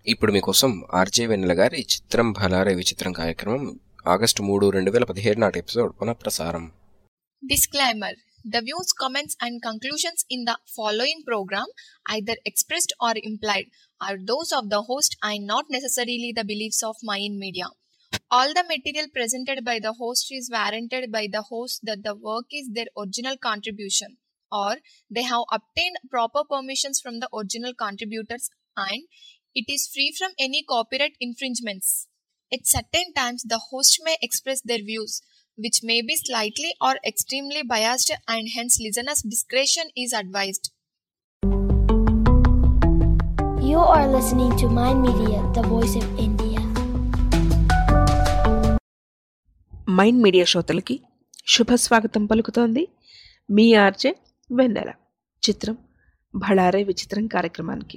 ఇప్పుడు మీకోసం ఆర్జే వెన్నెల గారి చిత్రం భలారే విచిత్రం కార్యక్రమం ఆగస్టు మూడు రెండు వేల పదిహేడు నాటి ఎపిసోడ్ పునఃప్రసారం Disclaimer The views, comments, and conclusions in the following program, either expressed or implied, are those of the host and not necessarily the beliefs of Mayan Media. All the material presented by the host is warranted by the host that the work is their original contribution or they have obtained proper permissions from the original contributors and it is free from any copyright infringements. At certain times, the host may express their views, which may be slightly or extremely biased, and hence listeners' discretion is advised. You are listening to Mind Media, the voice of India. Mind media శ్రోతలకి శుభ స్వాగతం పలుకుతోంది మీ RJ వెన్నెల చిత్రం భళారే విచిత్రం కార్యక్రమానికి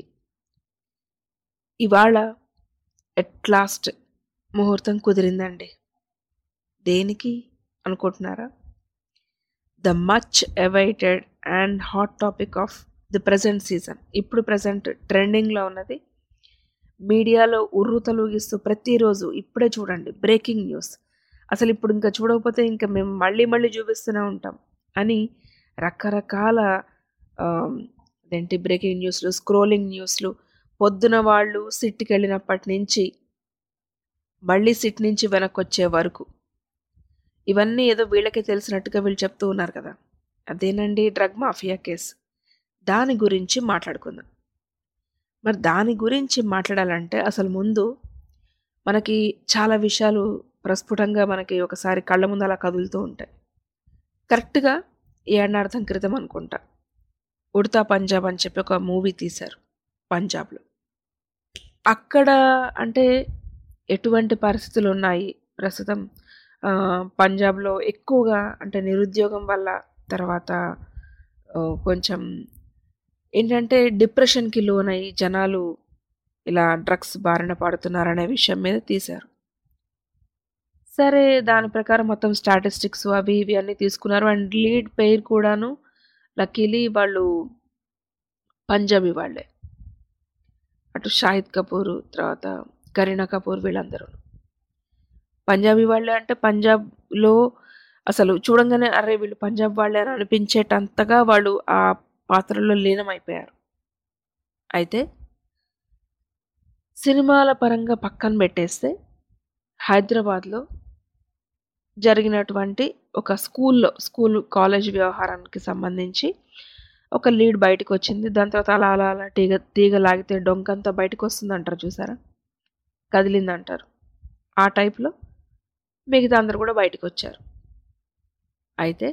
ఇవాళ at last ముహూర్తం కుదిరిందండి దేనికి అనుకుంటున్నారా the much awaited and hot topic of the present season ఇప్పుడు ప్రజెంట్ ట్రెండింగ్లో ఉన్నది మీడియాలో ఉర్రు తలూగిస్తూ ప్రతిరోజు ఇప్పుడే చూడండి బ్రేకింగ్ న్యూస్ అసలు ఇప్పుడు ఇంకా చూడకపోతే ఇంకా మేము మళ్ళీ మళ్ళీ చూపిస్తూనే ఉంటాం అని రకరకాల ఆమ్, అదేంటి బ్రేకింగ్ న్యూస్లు స్క్రోలింగ్ న్యూస్లు పొద్దున వాళ్ళు సిట్కి వెళ్ళినప్పటి నుంచి మళ్ళీ సిట్ నుంచి వెనక్కి వచ్చే వరకు ఇవన్నీ ఏదో వీళ్ళకే తెలిసినట్టుగా వీళ్ళు చెప్తూ ఉన్నారు కదా అదేనండి డ్రగ్ మాఫియా కేసు దాని గురించి మాట్లాడుకుందాం మరి దాని గురించి మాట్లాడాలంటే అసలు ముందు మనకి చాలా విషయాలు ప్రస్ఫుటంగా మనకి ఒకసారి కళ్ళ ముందు అలా కదులుతూ ఉంటాయి కరెక్ట్గా ఏడార్థం క్రితం అనుకుంటా ఉడతా పంజాబ్ అని చెప్పి ఒక మూవీ తీశారు పంజాబ్లో అక్కడ అంటే ఎటువంటి పరిస్థితులు ఉన్నాయి ప్రస్తుతం ఆ, పంజాబ్లో ఎక్కువగా అంటే నిరుద్యోగం వల్ల తర్వాత ఆ, కొంచెం ఏంటంటే డిప్రెషన్కి లోనై జనాలు ఇలా డ్రగ్స్ బారిన పడుతున్నారనే విషయం మీద తీశారు సరే దాని ప్రకారం మొత్తం స్టాటిస్టిక్స్ అవి ఇవి అన్నీ తీసుకున్నారు అండ్ లీడ్ పేర్ కూడాను లక్కీలీ వాళ్ళు పంజాబీ వాళ్ళే అటు షాహిద్ కపూర్ తర్వాత కరీనా కపూర్ వీళ్ళందరూ పంజాబీ వాళ్ళే అంటే పంజాబ్లో అసలు చూడంగానే అరే వీళ్ళు పంజాబ్ వాళ్ళే అని అనిపించేటంతగా వాళ్ళు ఆ పాత్రలో లీనమైపోయారు అయితే సినిమాల పరంగా పక్కన పెట్టేస్తే హైదరాబాద్లో జరిగినటువంటి ఒక స్కూల్లో స్కూల్ కాలేజ్ వ్యవహారానికి సంబంధించి ఒక లీడ్ బయటకు వచ్చింది దాని తర్వాత అలా అలా అలా తీగ తీగ లాగితే డొంకంతా బయటకు వస్తుంది అంటారు చూసారా కదిలింది అంటారు ఆ టైప్లో మిగతా అందరు కూడా బయటకు వచ్చారు అయితే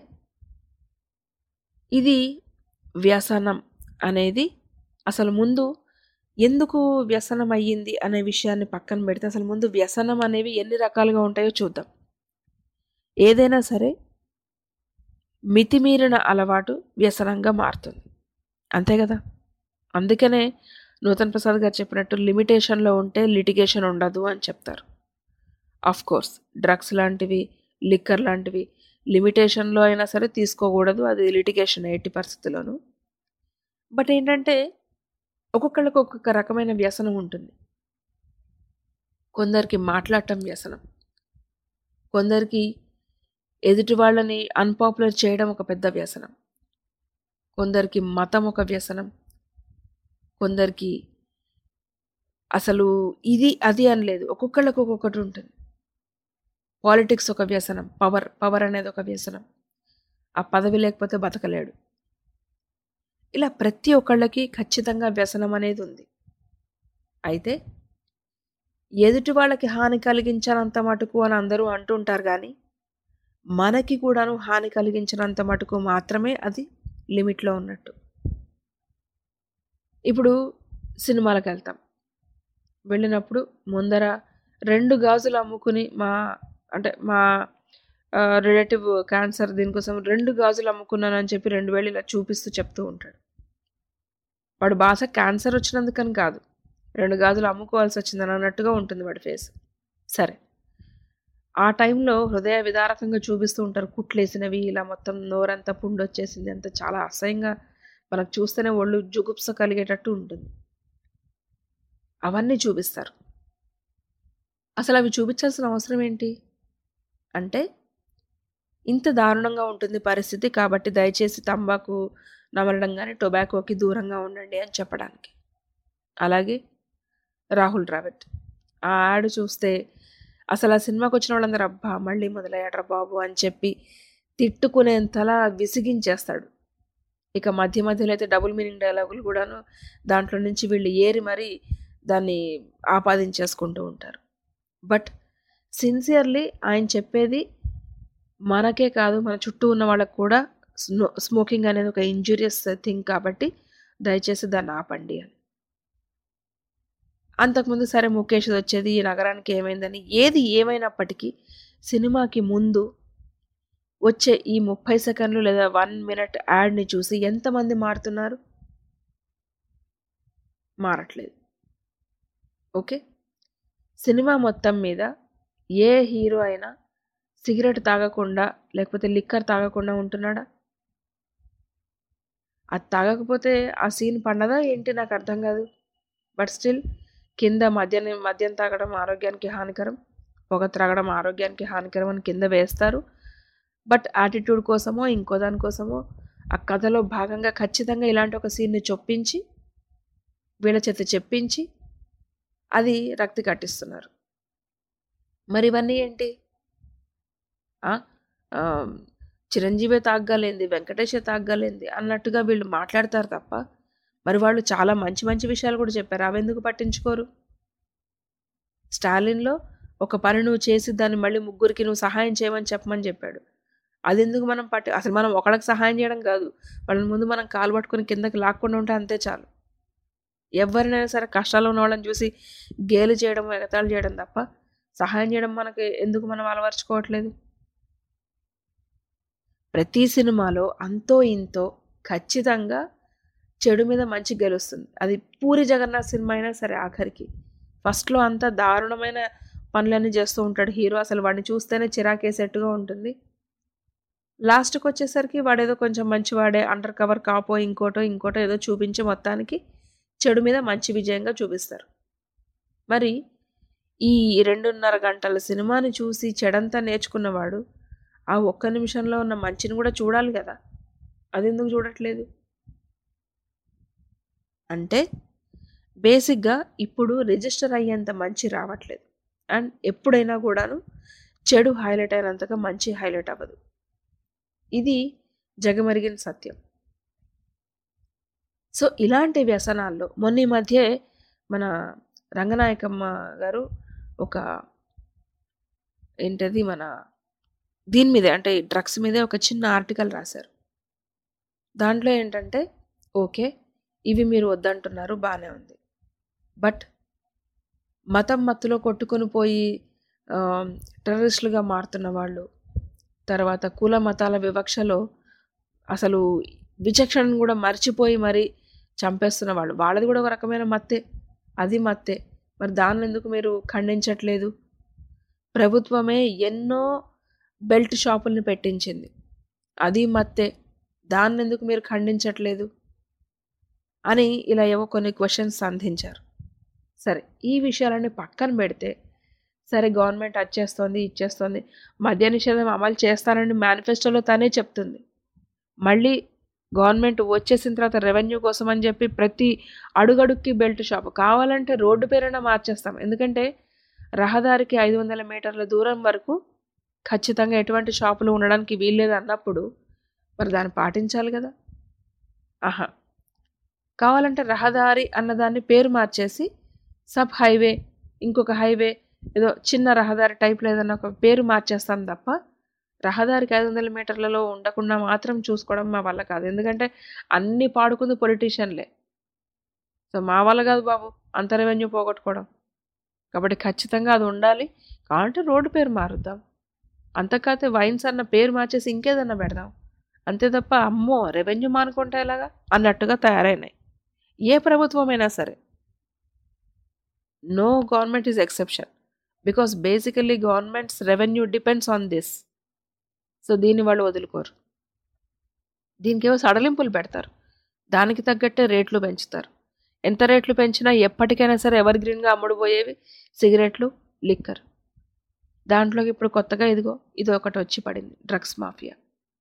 ఇది వ్యసనం అనేది అసలు ముందు ఎందుకు వ్యసనం అయ్యింది అనే విషయాన్ని పక్కన పెడితే అసలు ముందు వ్యసనం అనేవి ఎన్ని రకాలుగా ఉంటాయో చూద్దాం ఏదైనా సరే మితిమీరిన అలవాటు వ్యసనంగా మారుతుంది అంతే కదా అందుకనే నూతన్ ప్రసాద్ గారు చెప్పినట్టు లిమిటేషన్లో ఉంటే లిటిగేషన్ ఉండదు అని చెప్తారు ఆఫ్ కోర్స్ డ్రగ్స్ లాంటివి లిక్కర్ లాంటివి లిమిటేషన్లో అయినా సరే తీసుకోకూడదు అది లిటిగేషన్ ఎయిటీ పరిస్థితుల్లోనూ బట్ ఏంటంటే ఒక్కొక్కళ్ళకి ఒక్కొక్క రకమైన వ్యసనం ఉంటుంది కొందరికి మాట్లాడటం వ్యసనం కొందరికి ఎదుటి వాళ్ళని అన్పాపులర్ చేయడం ఒక పెద్ద వ్యసనం కొందరికి మతం ఒక వ్యసనం కొందరికి అసలు ఇది అది అని లేదు ఒక్కొక్కళ్ళకి ఒక్కొక్కటి ఉంటుంది పాలిటిక్స్ ఒక వ్యసనం పవర్ పవర్ అనేది ఒక వ్యసనం ఆ పదవి లేకపోతే బతకలేడు ఇలా ప్రతి ఒక్కళ్ళకి ఖచ్చితంగా వ్యసనం అనేది ఉంది అయితే ఎదుటి వాళ్ళకి హాని కలిగించనంత మటుకు అని అందరూ అంటుంటారు కానీ మనకి కూడాను హాని కలిగించినంత మటుకు మాత్రమే అది లిమిట్లో ఉన్నట్టు ఇప్పుడు సినిమాలకు వెళ్తాం వెళ్ళినప్పుడు ముందర రెండు గాజులు అమ్ముకుని మా అంటే మా రిలేటివ్ క్యాన్సర్ దీనికోసం రెండు గాజులు అమ్ముకున్నానని చెప్పి రెండు వేలు ఇలా చూపిస్తూ చెప్తూ ఉంటాడు వాడు భాష క్యాన్సర్ వచ్చినందుకని కాదు రెండు గాజులు అమ్ముకోవాల్సి వచ్చిందని అన్నట్టుగా ఉంటుంది వాడి ఫేస్ సరే ఆ టైంలో హృదయ విదారకంగా చూపిస్తూ ఉంటారు కుట్లేసినవి ఇలా మొత్తం నోరంతా పుండు వచ్చేసింది అంత చాలా అసహ్యంగా మనకు చూస్తేనే ఒళ్ళు జుగుప్స కలిగేటట్టు ఉంటుంది అవన్నీ చూపిస్తారు అసలు అవి చూపించాల్సిన అవసరం ఏంటి అంటే ఇంత దారుణంగా ఉంటుంది పరిస్థితి కాబట్టి దయచేసి తంబాకు నమలడం కానీ టొబాకోకి దూరంగా ఉండండి అని చెప్పడానికి అలాగే రాహుల్ ద్రావిడ్ ఆ యాడ్ చూస్తే అసలు ఆ సినిమాకి వచ్చిన వాళ్ళందరూ అబ్బా మళ్ళీ మొదలయ్యాడ్రా బాబు అని చెప్పి తిట్టుకునేంతలా విసిగించేస్తాడు ఇక మధ్య మధ్యలో అయితే డబుల్ మీనింగ్ డైలాగులు కూడాను దాంట్లో నుంచి వీళ్ళు ఏరి మరీ దాన్ని ఆపాదించేసుకుంటూ ఉంటారు బట్ సిన్సియర్లీ ఆయన చెప్పేది మనకే కాదు మన చుట్టూ ఉన్న వాళ్ళకు కూడా స్మో స్మోకింగ్ అనేది ఒక ఇంజూరియస్ థింగ్ కాబట్టి దయచేసి దాన్ని ఆపండి అని అంతకుముందు సరే ముఖేష్ వచ్చేది ఈ నగరానికి ఏమైందని ఏది ఏమైనప్పటికీ సినిమాకి ముందు వచ్చే ఈ ముప్పై సెకండ్లు లేదా వన్ మినిట్ యాడ్ని చూసి ఎంతమంది మారుతున్నారు మారట్లేదు ఓకే సినిమా మొత్తం మీద ఏ హీరో అయినా సిగరెట్ తాగకుండా లేకపోతే లిక్కర్ తాగకుండా ఉంటున్నాడా అది తాగకపోతే ఆ సీన్ పండదా ఏంటి నాకు అర్థం కాదు బట్ స్టిల్ కింద మద్యం మద్యం తాగడం ఆరోగ్యానికి హానికరం పొగ త్రాగడం ఆరోగ్యానికి హానికరం అని కింద వేస్తారు బట్ యాటిట్యూడ్ కోసమో ఇంకో దానికోసమో ఆ కథలో భాగంగా ఖచ్చితంగా ఇలాంటి ఒక సీన్ని చొప్పించి వీళ్ళ చేత చెప్పించి అది రక్తి కట్టిస్తున్నారు మరి ఇవన్నీ ఏంటి ఆ? ఆ, చిరంజీవే తాగలేంది వెంకటేషే తాగలేంది అన్నట్టుగా వీళ్ళు మాట్లాడతారు తప్ప మరి వాళ్ళు చాలా మంచి మంచి విషయాలు కూడా చెప్పారు అవి ఎందుకు పట్టించుకోరు స్టాలిన్లో ఒక పని నువ్వు చేసి దాన్ని మళ్ళీ ముగ్గురికి నువ్వు సహాయం చేయమని చెప్పమని చెప్పాడు అది ఎందుకు మనం పట్టి అసలు మనం ఒకళ్ళకి సహాయం చేయడం కాదు వాళ్ళని ముందు మనం కాలు పట్టుకొని కిందకి లాక్కుండా ఉంటే అంతే చాలు ఎవరినైనా సరే కష్టాలు ఉన్న వాళ్ళని చూసి గేలు చేయడం ఎగతాళి చేయడం తప్ప సహాయం చేయడం మనకి ఎందుకు మనం అలవర్చుకోవట్లేదు ప్రతి సినిమాలో అంతో ఇంతో ఖచ్చితంగా చెడు మీద మంచి గెలుస్తుంది అది పూరి జగన్నాథ్ సినిమా అయినా సరే ఆఖరికి ఫస్ట్లో అంతా దారుణమైన పనులన్నీ చేస్తూ ఉంటాడు హీరో అసలు వాడిని చూస్తేనే చిరాకేసేట్టుగా ఉంటుంది లాస్ట్కి వచ్చేసరికి వాడేదో కొంచెం మంచివాడే అండర్ కవర్ కాపో ఇంకోటో ఇంకోటో ఏదో చూపించి మొత్తానికి చెడు మీద మంచి విజయంగా చూపిస్తారు మరి ఈ రెండున్నర గంటల సినిమాని చూసి చెడంతా నేర్చుకున్నవాడు ఆ ఒక్క నిమిషంలో ఉన్న మంచిని కూడా చూడాలి కదా అది ఎందుకు చూడట్లేదు అంటే బేసిక్గా ఇప్పుడు రిజిస్టర్ అయ్యేంత మంచి రావట్లేదు అండ్ ఎప్పుడైనా కూడాను చెడు హైలైట్ అయినంతగా మంచి హైలైట్ అవ్వదు ఇది జగమరిగిన సత్యం సో ఇలాంటి వ్యసనాల్లో మొన్న ఈ మధ్య మన రంగనాయకమ్మ గారు ఒక ఏంటది మన దీని మీదే అంటే డ్రగ్స్ మీదే ఒక చిన్న ఆర్టికల్ రాశారు దాంట్లో ఏంటంటే ఓకే ఇవి మీరు వద్దంటున్నారు బాగానే ఉంది బట్ మతం మత్తులో కొట్టుకొని పోయి ఆ, టెర్రరిస్టులుగా మారుతున్న వాళ్ళు తర్వాత కుల మతాల వివక్షలో అసలు విచక్షణను కూడా మర్చిపోయి మరి చంపేస్తున్న వాళ్ళు వాళ్ళది కూడా ఒక రకమైన మత్తే అది మత్తే మరి దాన్ని ఎందుకు మీరు ఖండించట్లేదు ప్రభుత్వమే ఎన్నో బెల్ట్ షాపుల్ని పెట్టించింది అది మత్తే దాన్ని ఎందుకు మీరు ఖండించట్లేదు అని ఇలా ఏవో కొన్ని క్వశ్చన్స్ సంధించారు సరే ఈ విషయాలన్నీ పక్కన పెడితే సరే గవర్నమెంట్ అది చేస్తోంది ఇచ్చేస్తోంది మద్య నిషేధం అమలు చేస్తానని మేనిఫెస్టోలో తనే చెప్తుంది మళ్ళీ గవర్నమెంట్ వచ్చేసిన తర్వాత రెవెన్యూ కోసం అని చెప్పి ప్రతి అడుగడుక్కి బెల్ట్ షాప్ కావాలంటే రోడ్డు పేరైనా మార్చేస్తాం ఎందుకంటే రహదారికి ఐదు వందల మీటర్ల దూరం వరకు ఖచ్చితంగా ఎటువంటి షాపులు ఉండడానికి వీల్లేదు అన్నప్పుడు మరి దాన్ని పాటించాలి కదా ఆహా కావాలంటే రహదారి అన్నదాన్ని పేరు మార్చేసి సబ్ హైవే ఇంకొక హైవే ఏదో చిన్న రహదారి టైప్లో ఏదన్నా ఒక పేరు మార్చేస్తాం తప్ప రహదారికి ఐదు వందల మీటర్లలో ఉండకుండా మాత్రం చూసుకోవడం మా వల్ల కాదు ఎందుకంటే అన్ని పాడుకుంది పొలిటీషియన్లే సో మా వల్ల కాదు బాబు అంత రెవెన్యూ పోగొట్టుకోవడం కాబట్టి ఖచ్చితంగా అది ఉండాలి కావాలంటే రోడ్డు పేరు మారుద్దాం అంతకాతే వైన్స్ అన్న పేరు మార్చేసి ఇంకేదన్నా పెడదాం అంతే తప్ప అమ్మో రెవెన్యూ మానుకుంటే ఎలాగా అన్నట్టుగా తయారైనాయి ఏ ప్రభుత్వమైనా సరే no government is exception because basically governments revenue depends on this so దీన్ని వాళ్ళు వదులుకోరు దీనికి ఏవో సడలింపులు పెడతారు దానికి తగ్గట్టే రేట్లు పెంచుతారు ఎంత రేట్లు పెంచినా ఎప్పటికైనా సరే ఎవర్ గ్రీన్గా అమ్ముడుపోయేవి సిగరెట్లు లిక్కర్ దాంట్లోకి ఇప్పుడు కొత్తగా ఇదిగో ఇది ఒకటి వచ్చి పడింది డ్రగ్స్ మాఫియా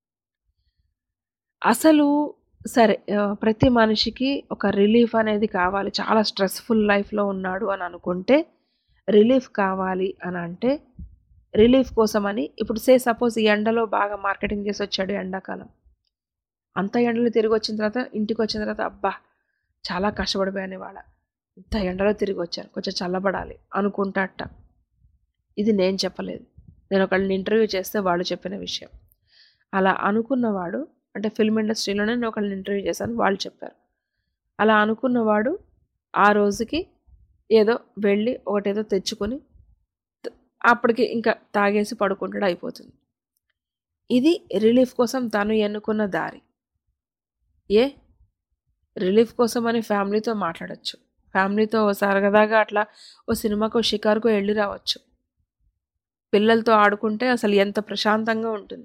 అసలు సరే ఆ, ప్రతి మనిషికి ఒక రిలీఫ్ అనేది కావాలి చాలా స్ట్రెస్ఫుల్ లైఫ్లో ఉన్నాడు అని అనుకుంటే రిలీఫ్ కావాలి అని అంటే రిలీఫ్ కోసమని ఇప్పుడు సే సపోజ్ ఈ ఎండలో బాగా మార్కెటింగ్ చేసి వచ్చాడు ఎండాకాలం అంత ఎండలో తిరిగి వచ్చిన తర్వాత ఇంటికి వచ్చిన తర్వాత అబ్బా చాలా కష్టపడిపోయాను ఇవాళ ఇంత ఎండలో తిరిగి వచ్చాను కొంచెం చల్లబడాలి అనుకుంటాట ఇది నేను చెప్పలేదు నేను ఒకళ్ళని ఇంటర్వ్యూ చేస్తే వాళ్ళు చెప్పిన విషయం అలా అనుకున్నవాడు అంటే ఫిల్మ్ ఇండస్ట్రీలోనే నేను ఒకళ్ళని ఇంటర్వ్యూ చేశాను వాళ్ళు చెప్పారు అలా అనుకున్నవాడు ఆ రోజుకి ఏదో వెళ్ళి ఒకటేదో తెచ్చుకొని త- అప్పటికి ఇంకా తాగేసి పడుకుంటాడు అయిపోతుంది ఇది రిలీఫ్ కోసం తను ఎన్నుకున్న దారి ఏ రిలీఫ్ కోసం అని ఫ్యామిలీతో మాట్లాడచ్చు ఫ్యామిలీతో ఓ సరదాగా అట్లా ఓ సినిమాకో షికారుకో వెళ్ళి రావచ్చు పిల్లలతో ఆడుకుంటే అసలు ఎంత ప్రశాంతంగా ఉంటుంది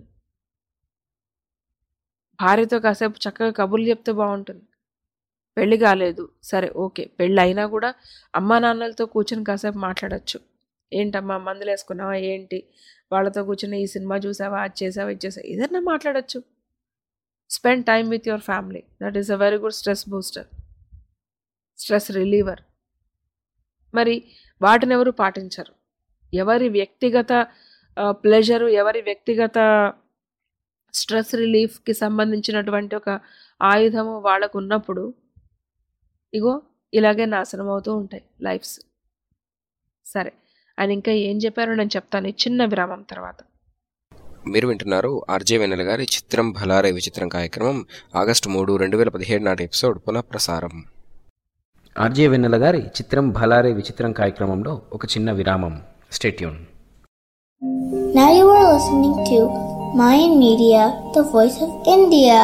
భార్యతో కాసేపు చక్కగా కబుర్లు చెప్తే బాగుంటుంది పెళ్లి కాలేదు సరే ఓకే పెళ్ళి అయినా కూడా అమ్మా నాన్నలతో కూర్చొని కాసేపు మాట్లాడచ్చు ఏంటమ్మా మందులు వేసుకున్నావా ఏంటి వాళ్ళతో కూర్చొని ఈ సినిమా చూసావా అది చేసావా ఇది చేసావా ఏదన్నా మాట్లాడచ్చు spend time with your family that is a very good stress booster stress reliever మరి వాటిని ఎవరు పాటించరు ఎవరి వ్యక్తిగత ప్లెజరు ఎవరి వ్యక్తిగత స్ట్రెస్ రిలీఫ్కి సంబంధించినటువంటి ఒక ఆయుధము వాళ్ళకు ఉన్నప్పుడు ఇగో ఇలాగే నాశనం అవుతూ ఉంటాయి లైఫ్స్ సరే ఆయన ఇంకా ఏం చెప్పారో నేను చెప్తాను ఈ చిన్న విరామం తర్వాత మీరు వింటున్నారు ఆర్జే వెన్నెల గారి చిత్రం భలారే విచిత్రం కార్యక్రమం ఆగస్టు మూడు రెండు వేల పదిహేడు నాటి ఎపిసోడ్ పునఃప్రసారం ఆర్జే వెన్నెల గారి చిత్రం భలారే విచిత్రం కార్యక్రమంలో ఒక చిన్న విరామం stay tune Now you are listening to Mayan Media, the voice of India.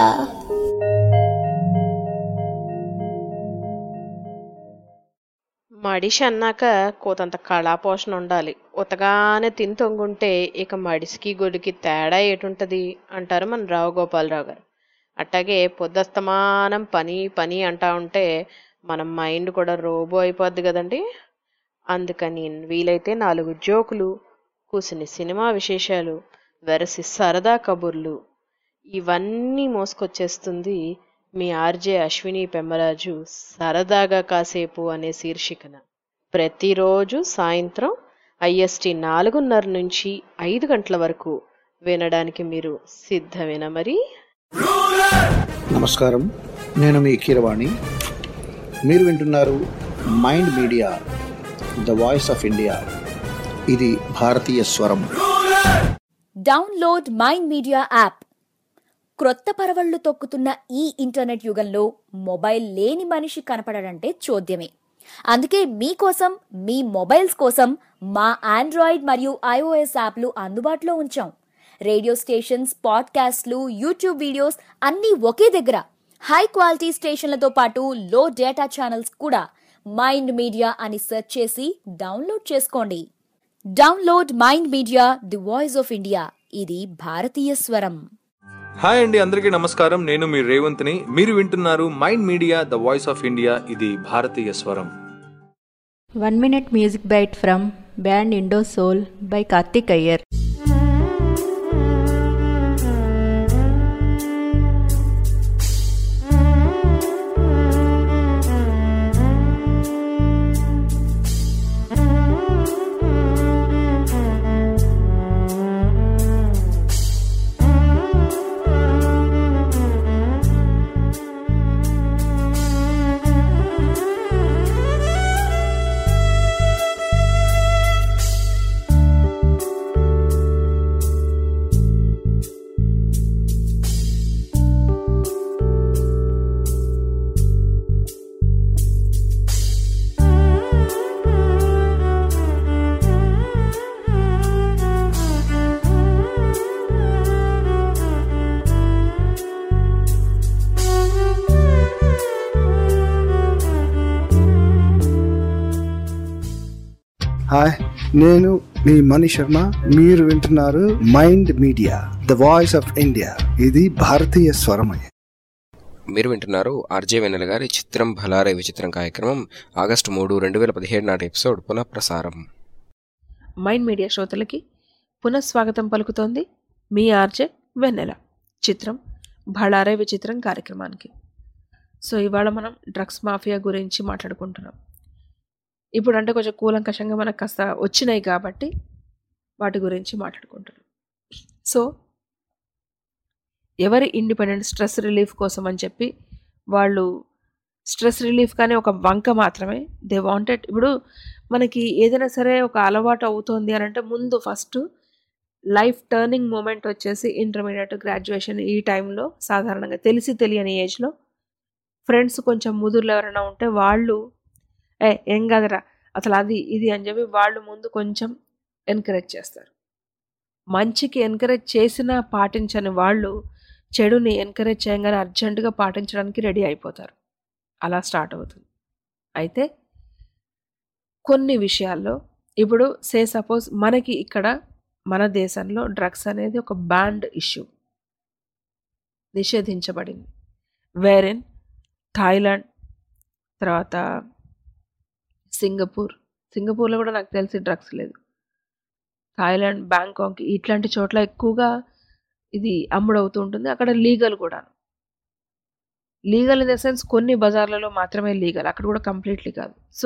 మడిషి అన్నాక కోతంత కళాపోషణ ఉండాలి ఉతగానే తిని తొంగుంటే ఇక మడిసికి గొడికి తేడా ఏటుంటది అంటారు మన రావు గోపాలరావు గారు అట్టాగే పొద్దస్తమానం పని పని అంటా ఉంటే మన మైండ్ కూడా రోబో అయిపోద్ది కదండి అందుకని వీలైతే నాలుగు జోకులు కూసిని సినిమా విశేషాలు వెరసి సరదా కబుర్లు ఇవన్నీ మోసుకొచ్చేస్తుంది మీ ఆర్జే అశ్విని పెమ్మరాజు సరదాగా కాసేపు అనే శీర్షికన ప్రతిరోజు సాయంత్రం ఐఎస్టి నాలుగున్నర నుంచి ఐదు గంటల వరకు వినడానికి మీరు సిద్ధమేనా మరి నమస్కారం నేను మీ కీరవాణి మీరు వింటున్నారు mind media the voice of India ఇది భారతీయ స్వరం డౌన్లోడ్ మైండ్ మీడియా యాప్ క్రొత్త పరవళ్లు తొక్కుతున్న ఈ ఇంటర్నెట్ యుగంలో మొబైల్ లేని మనిషి కనపడడంటే చోద్యమే అందుకే మీకోసం మీ మొబైల్స్ కోసం మా ఆండ్రాయిడ్ మరియు ఐఓఎస్ యాప్లు అందుబాటులో ఉంచాం రేడియో స్టేషన్స్ పాడ్కాస్ట్లు యూట్యూబ్ వీడియోస్ అన్నీ ఒకే దగ్గర హై క్వాలిటీ స్టేషన్లతో పాటు లో డేటా ఛానల్స్ కూడా మైండ్ మీడియా అని సెర్చ్ చేసి డౌన్లోడ్ చేసుకోండి download mind media the voice of India ఇది భారతీయ స్వరం హాయ్ అండి అందరికీ నమస్కారం నేను మీ రేవంత్ని మీరు వింటున్నారు mind media the voice of India ఇది భారతీయ స్వరం One minute music bite from band Indo Soul by Karthik Iyer. Hi నేను మీ మణి శర్మ మీరు వింటున్నారు mind media the voice of India ఇది భారతీయ స్వరమయ్య మీరు వింటున్నారు ఆర్జే వెన్నెల గారి చిత్రం భలారే విచిత్రం కార్యక్రమం ఆగస్టు మూడు రెండు వేల పదిహేడు నాటి ఎపిసోడ్ పునఃప్రసారం మైండ్ మీడియా శ్రోతలకి పునఃస్వాగతం పలుకుతోంది మీ ఆర్జే వెన్నెల చిత్రం భళారే విచిత్రం కార్యక్రమానికి సో ఇవాళ మనం డ్రగ్స్ మాఫియా గురించి మాట్లాడుకుంటున్నాం ఇప్పుడు అంటే కొంచెం కూలంకషంగా మనకు కాస్త వచ్చినాయి కాబట్టి వాటి గురించి మాట్లాడుకుంటున్నాం సో ఎవరి ఇండిపెండెంట్ స్ట్రెస్ రిలీఫ్ కోసం అని చెప్పి వాళ్ళు స్ట్రెస్ రిలీఫ్ కానీ ఒక వంక మాత్రమే దే వాంటెడ్ ఇప్పుడు మనకి ఏదైనా సరే ఒక అలవాటు అవుతోంది అని అంటే ముందు ఫస్ట్ లైఫ్ టర్నింగ్ మూమెంట్ వచ్చేసి ఇంటర్మీడియట్ గ్రాడ్యుయేషన్ ఈ టైంలో సాధారణంగా తెలిసి తెలియని ఏజ్లో ఫ్రెండ్స్ కొంచెం ముదురులు ఎవరైనా ఉంటే వాళ్ళు ఏ ఏం కాదురా అసలు అది ఇది అని చెప్పి వాళ్ళు ముందు కొంచెం ఎంకరేజ్ చేస్తారు మంచికి ఎంకరేజ్ చేసినా పాటించని వాళ్ళు చెడుని ఎంకరేజ్ చేయగానే అర్జెంటుగా పాటించడానికి రెడీ అయిపోతారు అలా స్టార్ట్ అవుతుంది అయితే కొన్ని విషయాల్లో ఇప్పుడు సే సపోజ్ మనకి ఇక్కడ మన దేశంలో డ్రగ్స్ అనేది ఒక బ్యాండ్ ఇష్యూ నిషేధించబడింది వేరెన్ థాయిలాండ్ తర్వాత సింగపూర్ సింగపూర్లో కూడా నాకు తెలిసి డ్రగ్స్ లేదు థాయిలాండ్ బ్యాంకాక్ ఇట్లాంటి చోట్ల ఎక్కువగా ఇది అమ్ముడవుతూ ఉంటుంది అక్కడ లీగల్ కూడా లీగల్ ఇన్ ద సెన్స్ కొన్ని బజార్లలో మాత్రమే లీగల్ అక్కడ కూడా కంప్లీట్లీ కాదు సో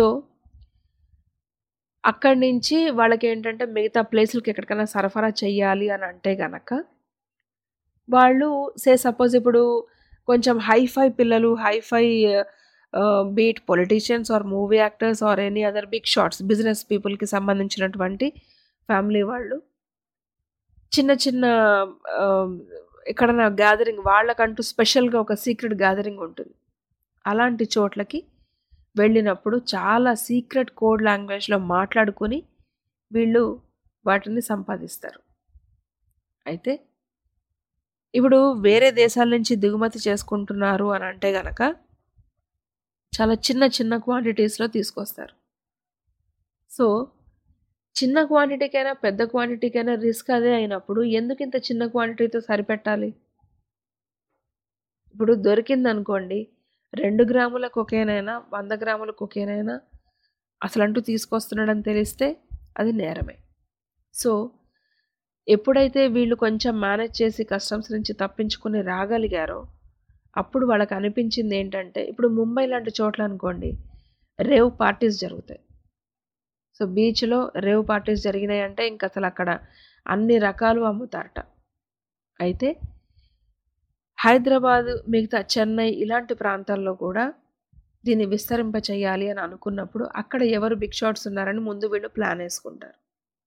అక్కడి నుంచి వాళ్ళకి ఏంటంటే మిగతా ప్లేసులకి ఎక్కడికైనా సరఫరా చెయ్యాలి అని అంటే గనక వాళ్ళు సే సపోజ్ ఇప్పుడు కొంచెం హైఫై పిల్లలు hifi be it politicians or movie actors or any other big shots business పీపుల్కి సంబంధించినటువంటి ఫ్యామిలీ వాళ్ళు చిన్న చిన్న ఎక్కడైనా గ్యాదరింగ్ వాళ్ళకంటూ స్పెషల్గా ఒక సీక్రెట్ గ్యాదరింగ్ ఉంటుంది అలాంటి చోట్లకి వెళ్ళినప్పుడు చాలా సీక్రెట్ కోడ్ లాంగ్వేజ్లో మాట్లాడుకొని వీళ్ళు వాటిని సంపాదిస్తారు అయితే ఇప్పుడు వేరే దేశాల నుంచి దిగుమతి చేసుకుంటున్నారు అని అంటే గనక చాలా చిన్న చిన్న క్వాంటిటీస్లో తీసుకొస్తారు సో చిన్న క్వాంటిటీకైనా పెద్ద క్వాంటిటీకైనా రిస్క్ అదే అయినప్పుడు ఎందుకు ఇంత చిన్న క్వాంటిటీతో సరిపెట్టాలి ఇప్పుడు దొరికింది అనుకోండి రెండు గ్రాముల కొకేనైనా వంద గ్రాముల కొకేనైనా అసలంటూ తీసుకొస్తున్నాడని తెలిస్తే అది నేరమే సో ఎప్పుడైతే వీళ్ళు కొంచెం మేనేజ్ చేసి కస్టమ్స్ నుంచి తప్పించుకుని రాగలిగారో అప్పుడు వాళ్ళకి అనిపించింది ఏంటంటే ఇప్పుడు ముంబై లాంటి చోట్ల అనుకోండి రేవ్ పార్టీస్ జరుగుతాయి సో బీచ్లో రేవ్ పార్టీస్ జరిగినాయి అంటే ఇంక అసలు అక్కడ అన్ని రకాలు అమ్ముతారట అయితే హైదరాబాద్ మిగతా చెన్నై ఇలాంటి ప్రాంతాల్లో కూడా దీన్ని విస్తరింప చేయాలి అని అనుకున్నప్పుడు అక్కడ ఎవరు బిగ్ షాట్స్ ఉన్నారని ముందు వీళ్ళు ప్లాన్ వేసుకుంటారు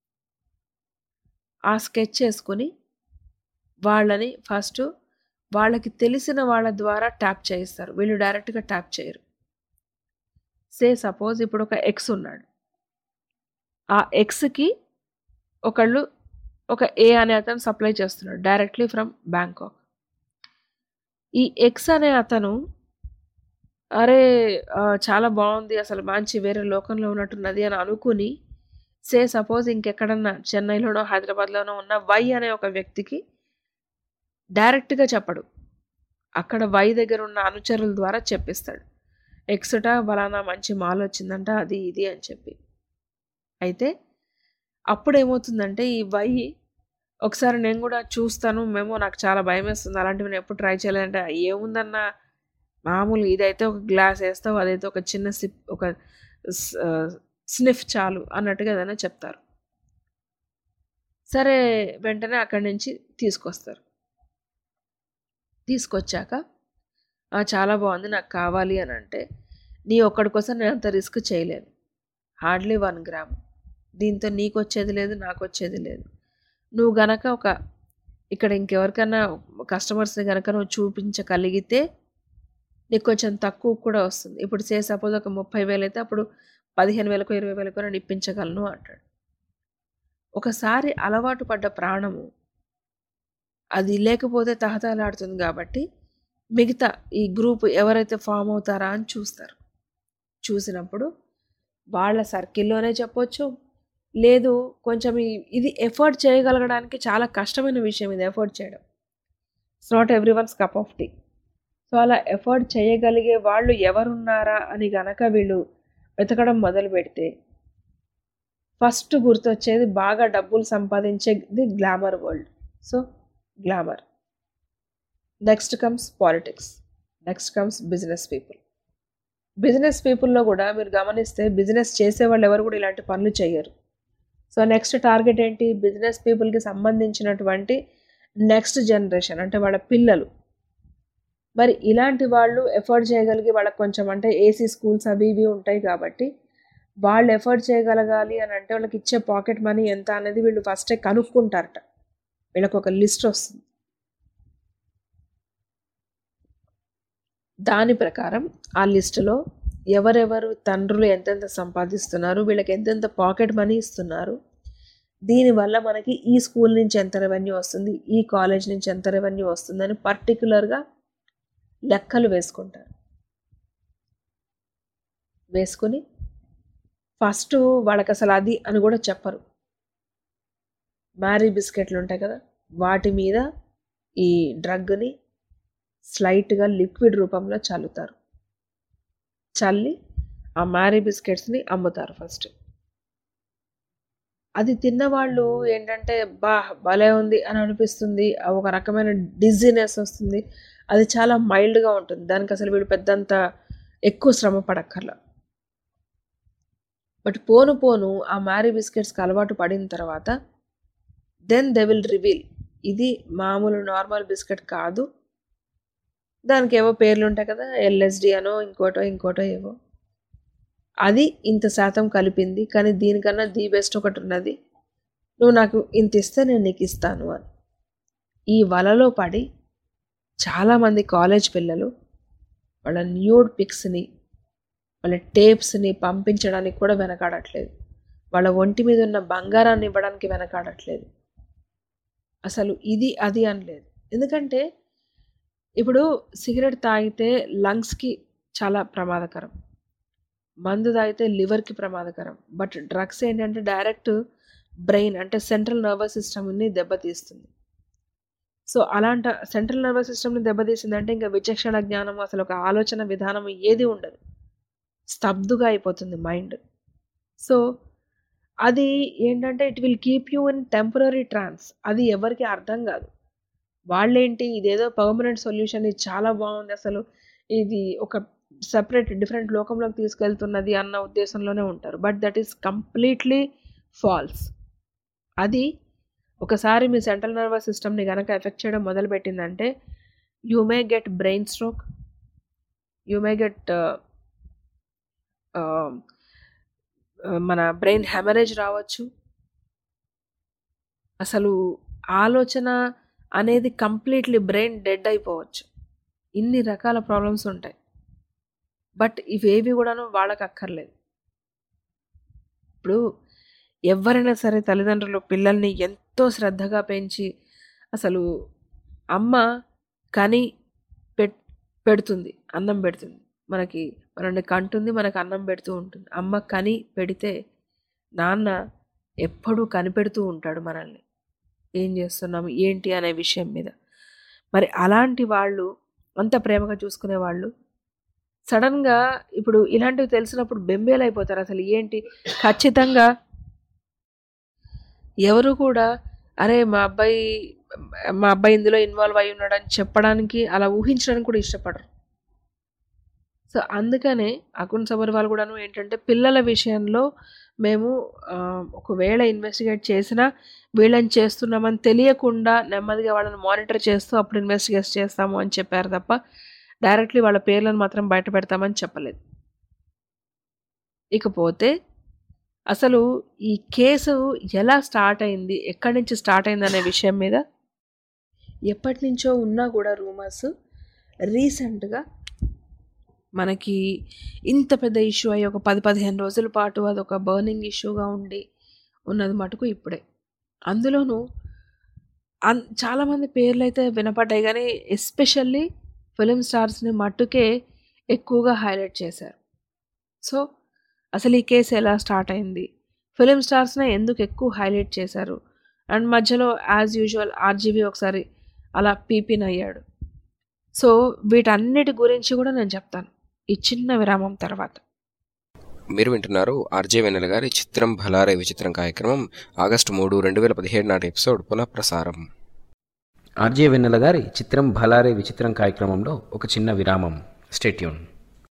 ఆ స్కెచ్ వేసుకుని వాళ్ళని ఫస్ట్ వాళ్ళకి తెలిసిన వాళ్ళ ద్వారా ట్యాప్ చేయిస్తారు వీళ్ళు డైరెక్ట్గా ట్యాప్ చేయరు సే సపోజ్ ఇప్పుడు ఒక ఎక్స్ ఉన్నాడు ఆ ఎక్స్కి ఒకళ్ళు ఒక ఏ అనే అతను సప్లై చేస్తున్నాడు డైరెక్ట్లీ ఫ్రమ్ బ్యాంకాక్ ఈ ఎక్స్ అనే అతను అరే చాలా బాగుంది అసలు మంచి వేరే లోకంలో ఉన్నట్టున్నది అని అనుకుని సే సపోజ్ ఇంకెక్కడన్నా చెన్నైలోనో హైదరాబాద్లోనో ఉన్న వై అనే ఒక వ్యక్తికి డైరెక్ట్గా చెప్పడు అక్కడ వై దగ్గర ఉన్న అనుచరుల ద్వారా చెప్పిస్తాడు ఎక్స్ట బలానా మంచి మాల్ వచ్చిందంట అది ఇది అని చెప్పి అయితే అప్పుడు ఏమవుతుందంటే ఈ వై ఒకసారి నేను కూడా చూస్తాను మేము నాకు చాలా భయం వేస్తుంది అలాంటివి నేను ఎప్పుడు ట్రై చేయలేదంటే ఏముందన్న మామూలు ఇదైతే ఒక గ్లాస్ వేస్తావు అదైతే ఒక చిన్న సిప్ ఒక స్నిఫ్ చాలు అన్నట్టుగా ఏదైనా చెప్తారు సరే వెంటనే అక్కడి నుంచి తీసుకొస్తారు తీసుకొచ్చాక చాలా బాగుంది నాకు కావాలి అని అంటే నీ ఒక్కడి కోసం నేను అంత రిస్క్ చేయలేను హార్డ్లీ వన్ గ్రామ్ దీంతో నీకు వచ్చేది లేదు నాకు వచ్చేది లేదు నువ్వు గనక ఒక ఇక్కడ ఇంకెవరికైనా కస్టమర్స్ని కనుక నువ్వు చూపించగలిగితే నీకు కొంచెం తక్కువ కూడా వస్తుంది ఇప్పుడు సే సపోజ్ ఒక ముప్పై వేలు అయితే అప్పుడు పదిహేను వేలకు ఇరవై వేలకు నేను ఇప్పించగలను అంటాడు ఒకసారి అలవాటు పడ్డ ప్రాణము అది లేకపోతే తహతలాడుతుంది కాబట్టి మిగతా ఈ గ్రూప్ ఎవరైతే ఫామ్ అవుతారా అని చూస్తారు చూసినప్పుడు వాళ్ళ సర్కిల్లోనే చెప్పొచ్చు లేదు కొంచెం ఈ- ఇది ఎఫర్ట్ చేయగలగడానికి చాలా కష్టమైన విషయం ఇది ఎఫర్ట్ చేయడం it's not everyone's cup of tea so అలా ఎఫర్ట్ చేయగలిగే వాళ్ళు ఎవరున్నారా అని గనక వీళ్ళు వెతకడం మొదలు పెడితే ఫస్ట్ గుర్తొచ్చేది బాగా డబ్బులు సంపాదించేది glamour world so glamour next comes politics next comes business people business పీపుల్లో కూడా మీరు గమనిస్తే బిజినెస్ చేసే వాళ్ళు ఎవరు కూడా ఇలాంటి పనులు చేయరు సో నెక్స్ట్ టార్గెట్ ఏంటి బిజినెస్ పీపుల్కి సంబంధించినటువంటి నెక్స్ట్ జనరేషన్ అంటే వాళ్ళ పిల్లలు మరి ఇలాంటి వాళ్ళు ఎఫర్ట్ చేయగలిగి వాళ్ళకి కొంచెం అంటే ఏసీ స్కూల్స్ అవి ఇవి ఉంటాయి కాబట్టి వాళ్ళు ఎఫర్ట్ చేయగలగాలి అని అంటే వాళ్ళకి ఇచ్చే పాకెట్ మనీ ఎంత అనేది వీళ్ళు ఫస్టే కనుక్కుంటారట వీళ్ళకి ఒక లిస్ట్ వస్తుంది దాని ప్రకారం ఆ లిస్టులో ఎవరెవరు తండ్రులు ఎంతెంత సంపాదిస్తున్నారు వీళ్ళకి ఎంతెంత పాకెట్ మనీ ఇస్తున్నారు దీనివల్ల మనకి ఈ స్కూల్ నుంచి ఎంత రెవెన్యూ వస్తుంది ఈ కాలేజ్ నుంచి ఎంత రెవెన్యూ వస్తుందని పర్టికులర్గా లెక్కలు వేసుకుంటారు వేసుకుని ఫస్ట్ వాళ్ళకి అసలు అది అని కూడా చెప్పరు మ్యారీ బిస్కెట్లు ఉంటాయి కదా వాటి మీద ఈ డ్రగ్ని స్లైట్గా లిక్విడ్ రూపంలో చల్లుతారు చల్లి ఆ మ్యారీ బిస్కెట్స్ని అమ్ముతారు ఫస్ట్ అది తిన్నవాళ్ళు ఏంటంటే బా భలే ఉంది అని అనిపిస్తుంది ఆ ఒక రకమైన డిజీనెస్ వస్తుంది అది చాలా మైల్డ్గా ఉంటుంది దానికి అసలు వీడు పెద్దంత ఎక్కువ శ్రమ పడక్కర్లా బట్ పోను పోను ఆ మ్యారీ బిస్కెట్స్కి అలవాటు పడిన తర్వాత దెన్ దే విల్ రివీల్ ఇది మామూలు నార్మల్ బిస్కెట్ కాదు దానికి ఏవో పేర్లు ఉంటాయి కదా ఎల్ఎస్డి అనో ఇంకోటో ఇంకోటో ఏవో అది ఇంత శాతం కలిపింది కానీ దీనికన్నా ది బెస్ట్ ఒకటి ఉన్నది నువ్వు నాకు ఇంత ఇస్తే నేను నీకు ఇస్తాను అని ఈ వలలో పడి చాలామంది కాలేజ్ పిల్లలు వాళ్ళ న్యూడ్ పిక్స్ని వాళ్ళ టేప్స్ని పంపించడానికి కూడా వెనకాడట్లేదు వాళ్ళ ఒంటి మీద ఉన్న బంగారాన్ని ఇవ్వడానికి వెనకాడట్లేదు అసలు ఇది అది అనలేదు ఎందుకంటే ఇప్పుడు సిగరెట్ తాగితే లంగ్స్కి చాలా ప్రమాదకరం మందు తాగితే లివర్కి ప్రమాదకరం బట్ డ్రగ్స్ ఏంటంటే డైరెక్ట్ బ్రెయిన్ అంటే సెంట్రల్ నర్వస్ సిస్టమ్ని దెబ్బతీస్తుంది సో అలాంటి సెంట్రల్ నర్వస్ సిస్టమ్ని దెబ్బతీసిందంటే ఇంకా విచక్షణ జ్ఞానం అసలు ఒక ఆలోచన విధానం ఏది ఉండదు స్తబ్దుగా అయిపోతుంది మైండ్ సో అది ఏంటంటే it will keep you in temporary trance అది ఎవరికి అర్థం కాదు వాళ్ళేంటి ఇదేదో పర్మనెంట్ సొల్యూషన్ ఇది చాలా బాగుంది అసలు ఇది ఒక సపరేట్ డిఫరెంట్ లోకంలోకి తీసుకెళ్తున్నది అన్న ఉద్దేశంలోనే ఉంటారు but that is completely false అది ఒకసారి మీ సెంట్రల్ నర్వస్ సిస్టమ్ని కనుక ఎఫెక్ట్ చేయడం మొదలుపెట్టిందంటే you may get brain stroke you may get మన బ్రెయిన్ హెమరేజ్ రావచ్చు అసలు ఆలోచన అనేది కంప్లీట్లీ బ్రెయిన్ డెడ్ అయిపోవచ్చు ఇన్ని రకాల ప్రాబ్లమ్స్ ఉంటాయి బట్ ఇవేవి కూడాను వాళ్ళకి అక్కర్లేదు ఇప్పుడు ఎవరైనా సరే తల్లిదండ్రులు పిల్లల్ని ఎంతో శ్రద్ధగా పెంచి అసలు అమ్మ కని పెట్ పెడుతుంది అన్నం పెడుతుంది మనకి మనల్ని కంటుంది మనకు అన్నం పెడుతూ ఉంటుంది అమ్మ కని పెడితే నాన్న ఎప్పుడూ కనిపెడుతూ ఉంటాడు మనల్ని ఏం చేస్తున్నాము ఏంటి అనే విషయం మీద మరి అలాంటి వాళ్ళు అంత ప్రేమగా చూసుకునే వాళ్ళు సడన్గా ఇప్పుడు ఇలాంటివి తెలిసినప్పుడు బెంబేలు అయిపోతారు అసలు ఏంటి ఖచ్చితంగా ఎవరు కూడా అరే మా అబ్బాయి మా అబ్బాయి ఇందులో ఇన్వాల్వ్ అయి ఉన్నాడని చెప్పడానికి అలా ఊహించడానికి కూడా ఇష్టపడరు సో అందుకనే అకున్ సబర్వాల్ కూడాను ఏంటంటే పిల్లల విషయంలో మేము ఒకవేళ ఇన్వెస్టిగేట్ చేసినా వీళ్ళని చేస్తున్నామని తెలియకుండా నెమ్మదిగా వాళ్ళని మానిటర్ చేస్తూ అప్పుడు ఇన్వెస్టిగేట్ చేస్తాము అని చెప్పారు తప్ప డైరెక్ట్లీ వాళ్ళ పేర్లను మాత్రం బయట పెడతామని చెప్పలేదు ఇకపోతే అసలు ఈ కేసు ఎలా స్టార్ట్ అయింది ఎక్కడి నుంచి స్టార్ట్ అయింది అనే విషయం మీద ఎప్పటి నుంచో ఉన్నా కూడా రూమర్స్ రీసెంట్గా మనకి ఇంత పెద్ద ఇష్యూ అయ్యి ఒక పది పదిహేను రోజుల పాటు అది ఒక బర్నింగ్ ఇష్యూగా ఉండి ఉన్నది మటుకు ఇప్పుడే అందులోనూ అన్ చాలామంది పేర్లు అయితే వినపడ్డాయి కానీ ఎస్పెషల్లీ ఫిలిం స్టార్స్ని మట్టుకే ఎక్కువగా హైలైట్ చేశారు సో అసలు ఈ కేసు ఎలా స్టార్ట్ అయింది ఫిలిం స్టార్స్నే ఎందుకు ఎక్కువ హైలైట్ చేశారు అండ్ మధ్యలో యాజ్ యూజువల్ ఆర్జీవీ ఒకసారి అలా పీపిన్ అయ్యాడు సో వీటన్నిటి గురించి కూడా నేను చెప్తాను ఈ చిన్న విరామం తర్వాత మీరు వింటున్నారు ఆర్జే వెన్నెల గారి చిత్రం భలారే విచిత్రం కార్యక్రమం ఆగస్టు మూడు రెండు వేల పదిహేడు నాటి ఎపిసోడ్ పునఃప్రసారం ఆర్జే వెన్నెల గారి చిత్రం భలారే విచిత్రం కార్యక్రమంలో ఒక చిన్న విరామం stay tune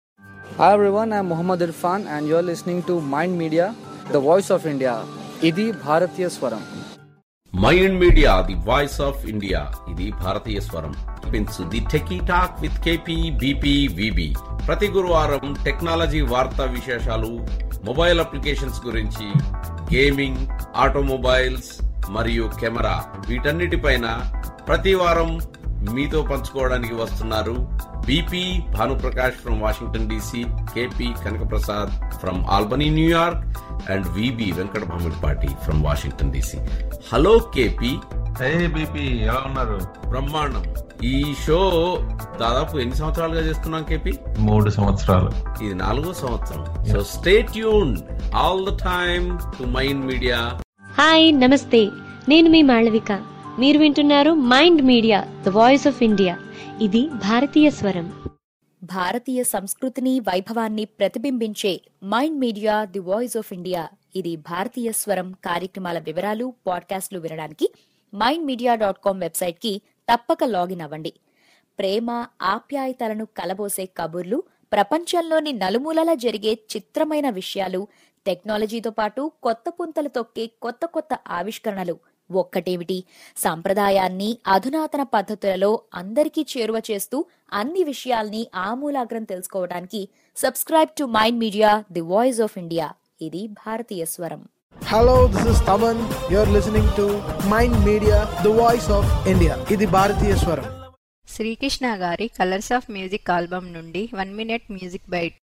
Hi everyone, I'm Muhammad Irfan and you're listening to Mind Media, the voice of India. ఇది భారతీయ స్వరం mind media the voice of India ఇది భారతీయ స్వరం పెంచు the techie talk with KP BP VB ప్రతి గురువారం టెక్నాలజీ వార్తా విశేషాలు మొబైల్ అప్లికేషన్స్ గురించి గేమింగ్ ఆటోమొబైల్స్ మరియు కెమెరా వీటన్నిటిపైన ప్రతి వారం మీతో పంచుకోవడానికి వస్తున్నారు BP Bhanuprakash from Washington DC KP Kanakaprasad from Albany New York and VB Venkata Bhamidipati from Washington DC hello KP BP ఎలా ఉన్నారు బ్రహ్మాండం ఈ షో దాదాపు ఎన్ని సంవత్సరాలుగా చేస్తున్నాం కేపీ మూడు సంవత్సరాలు ఇది నాలుగో సంవత్సరం so stay tune all the time to mind media hi నమస్తే నేను మీ మాళవిక మీరు వింటున్నారు mind media the voice of India ఇది భారతీయ స్వరం భారతీయ సంస్కృతిని వైభవాన్ని ప్రతిబింబించే mind media the voice of India ఇది భారతీయ స్వరం కార్యక్రమాల వివరాలు పాడ్కాస్ట్లు వినడానికి mind media dot com website కి తప్పక లాగిన్ అవ్వండి ప్రేమ ఆప్యాయతలను కలబోసే కబుర్లు ప్రపంచంలోని నలుమూలలా జరిగే చిత్రమైన విషయాలు టెక్నాలజీతో పాటు కొత్త పుంతలు తొక్కే కొత్త కొత్త ఆవిష్కరణలు ఒక్కటేమిటి సాంప్రదాయాన్ని అధునాతన పద్ధతులలో అందరికీ చేరువ చేస్తూ అన్ని విషయాల్ని ఆమూలాగ్రం తెలుసుకోవడానికి subscribe to mind media the voice of India ఇది భారతీయ స్వరం Hello, this is Taman. You're listening to Mind Media, the voice of India. ఇది భారతీయ స్వరం శ్రీకృష్ణ గారి కలర్స్ ఆఫ్ మ్యూజిక్ ఆల్బమ్ నుండి one minute music bite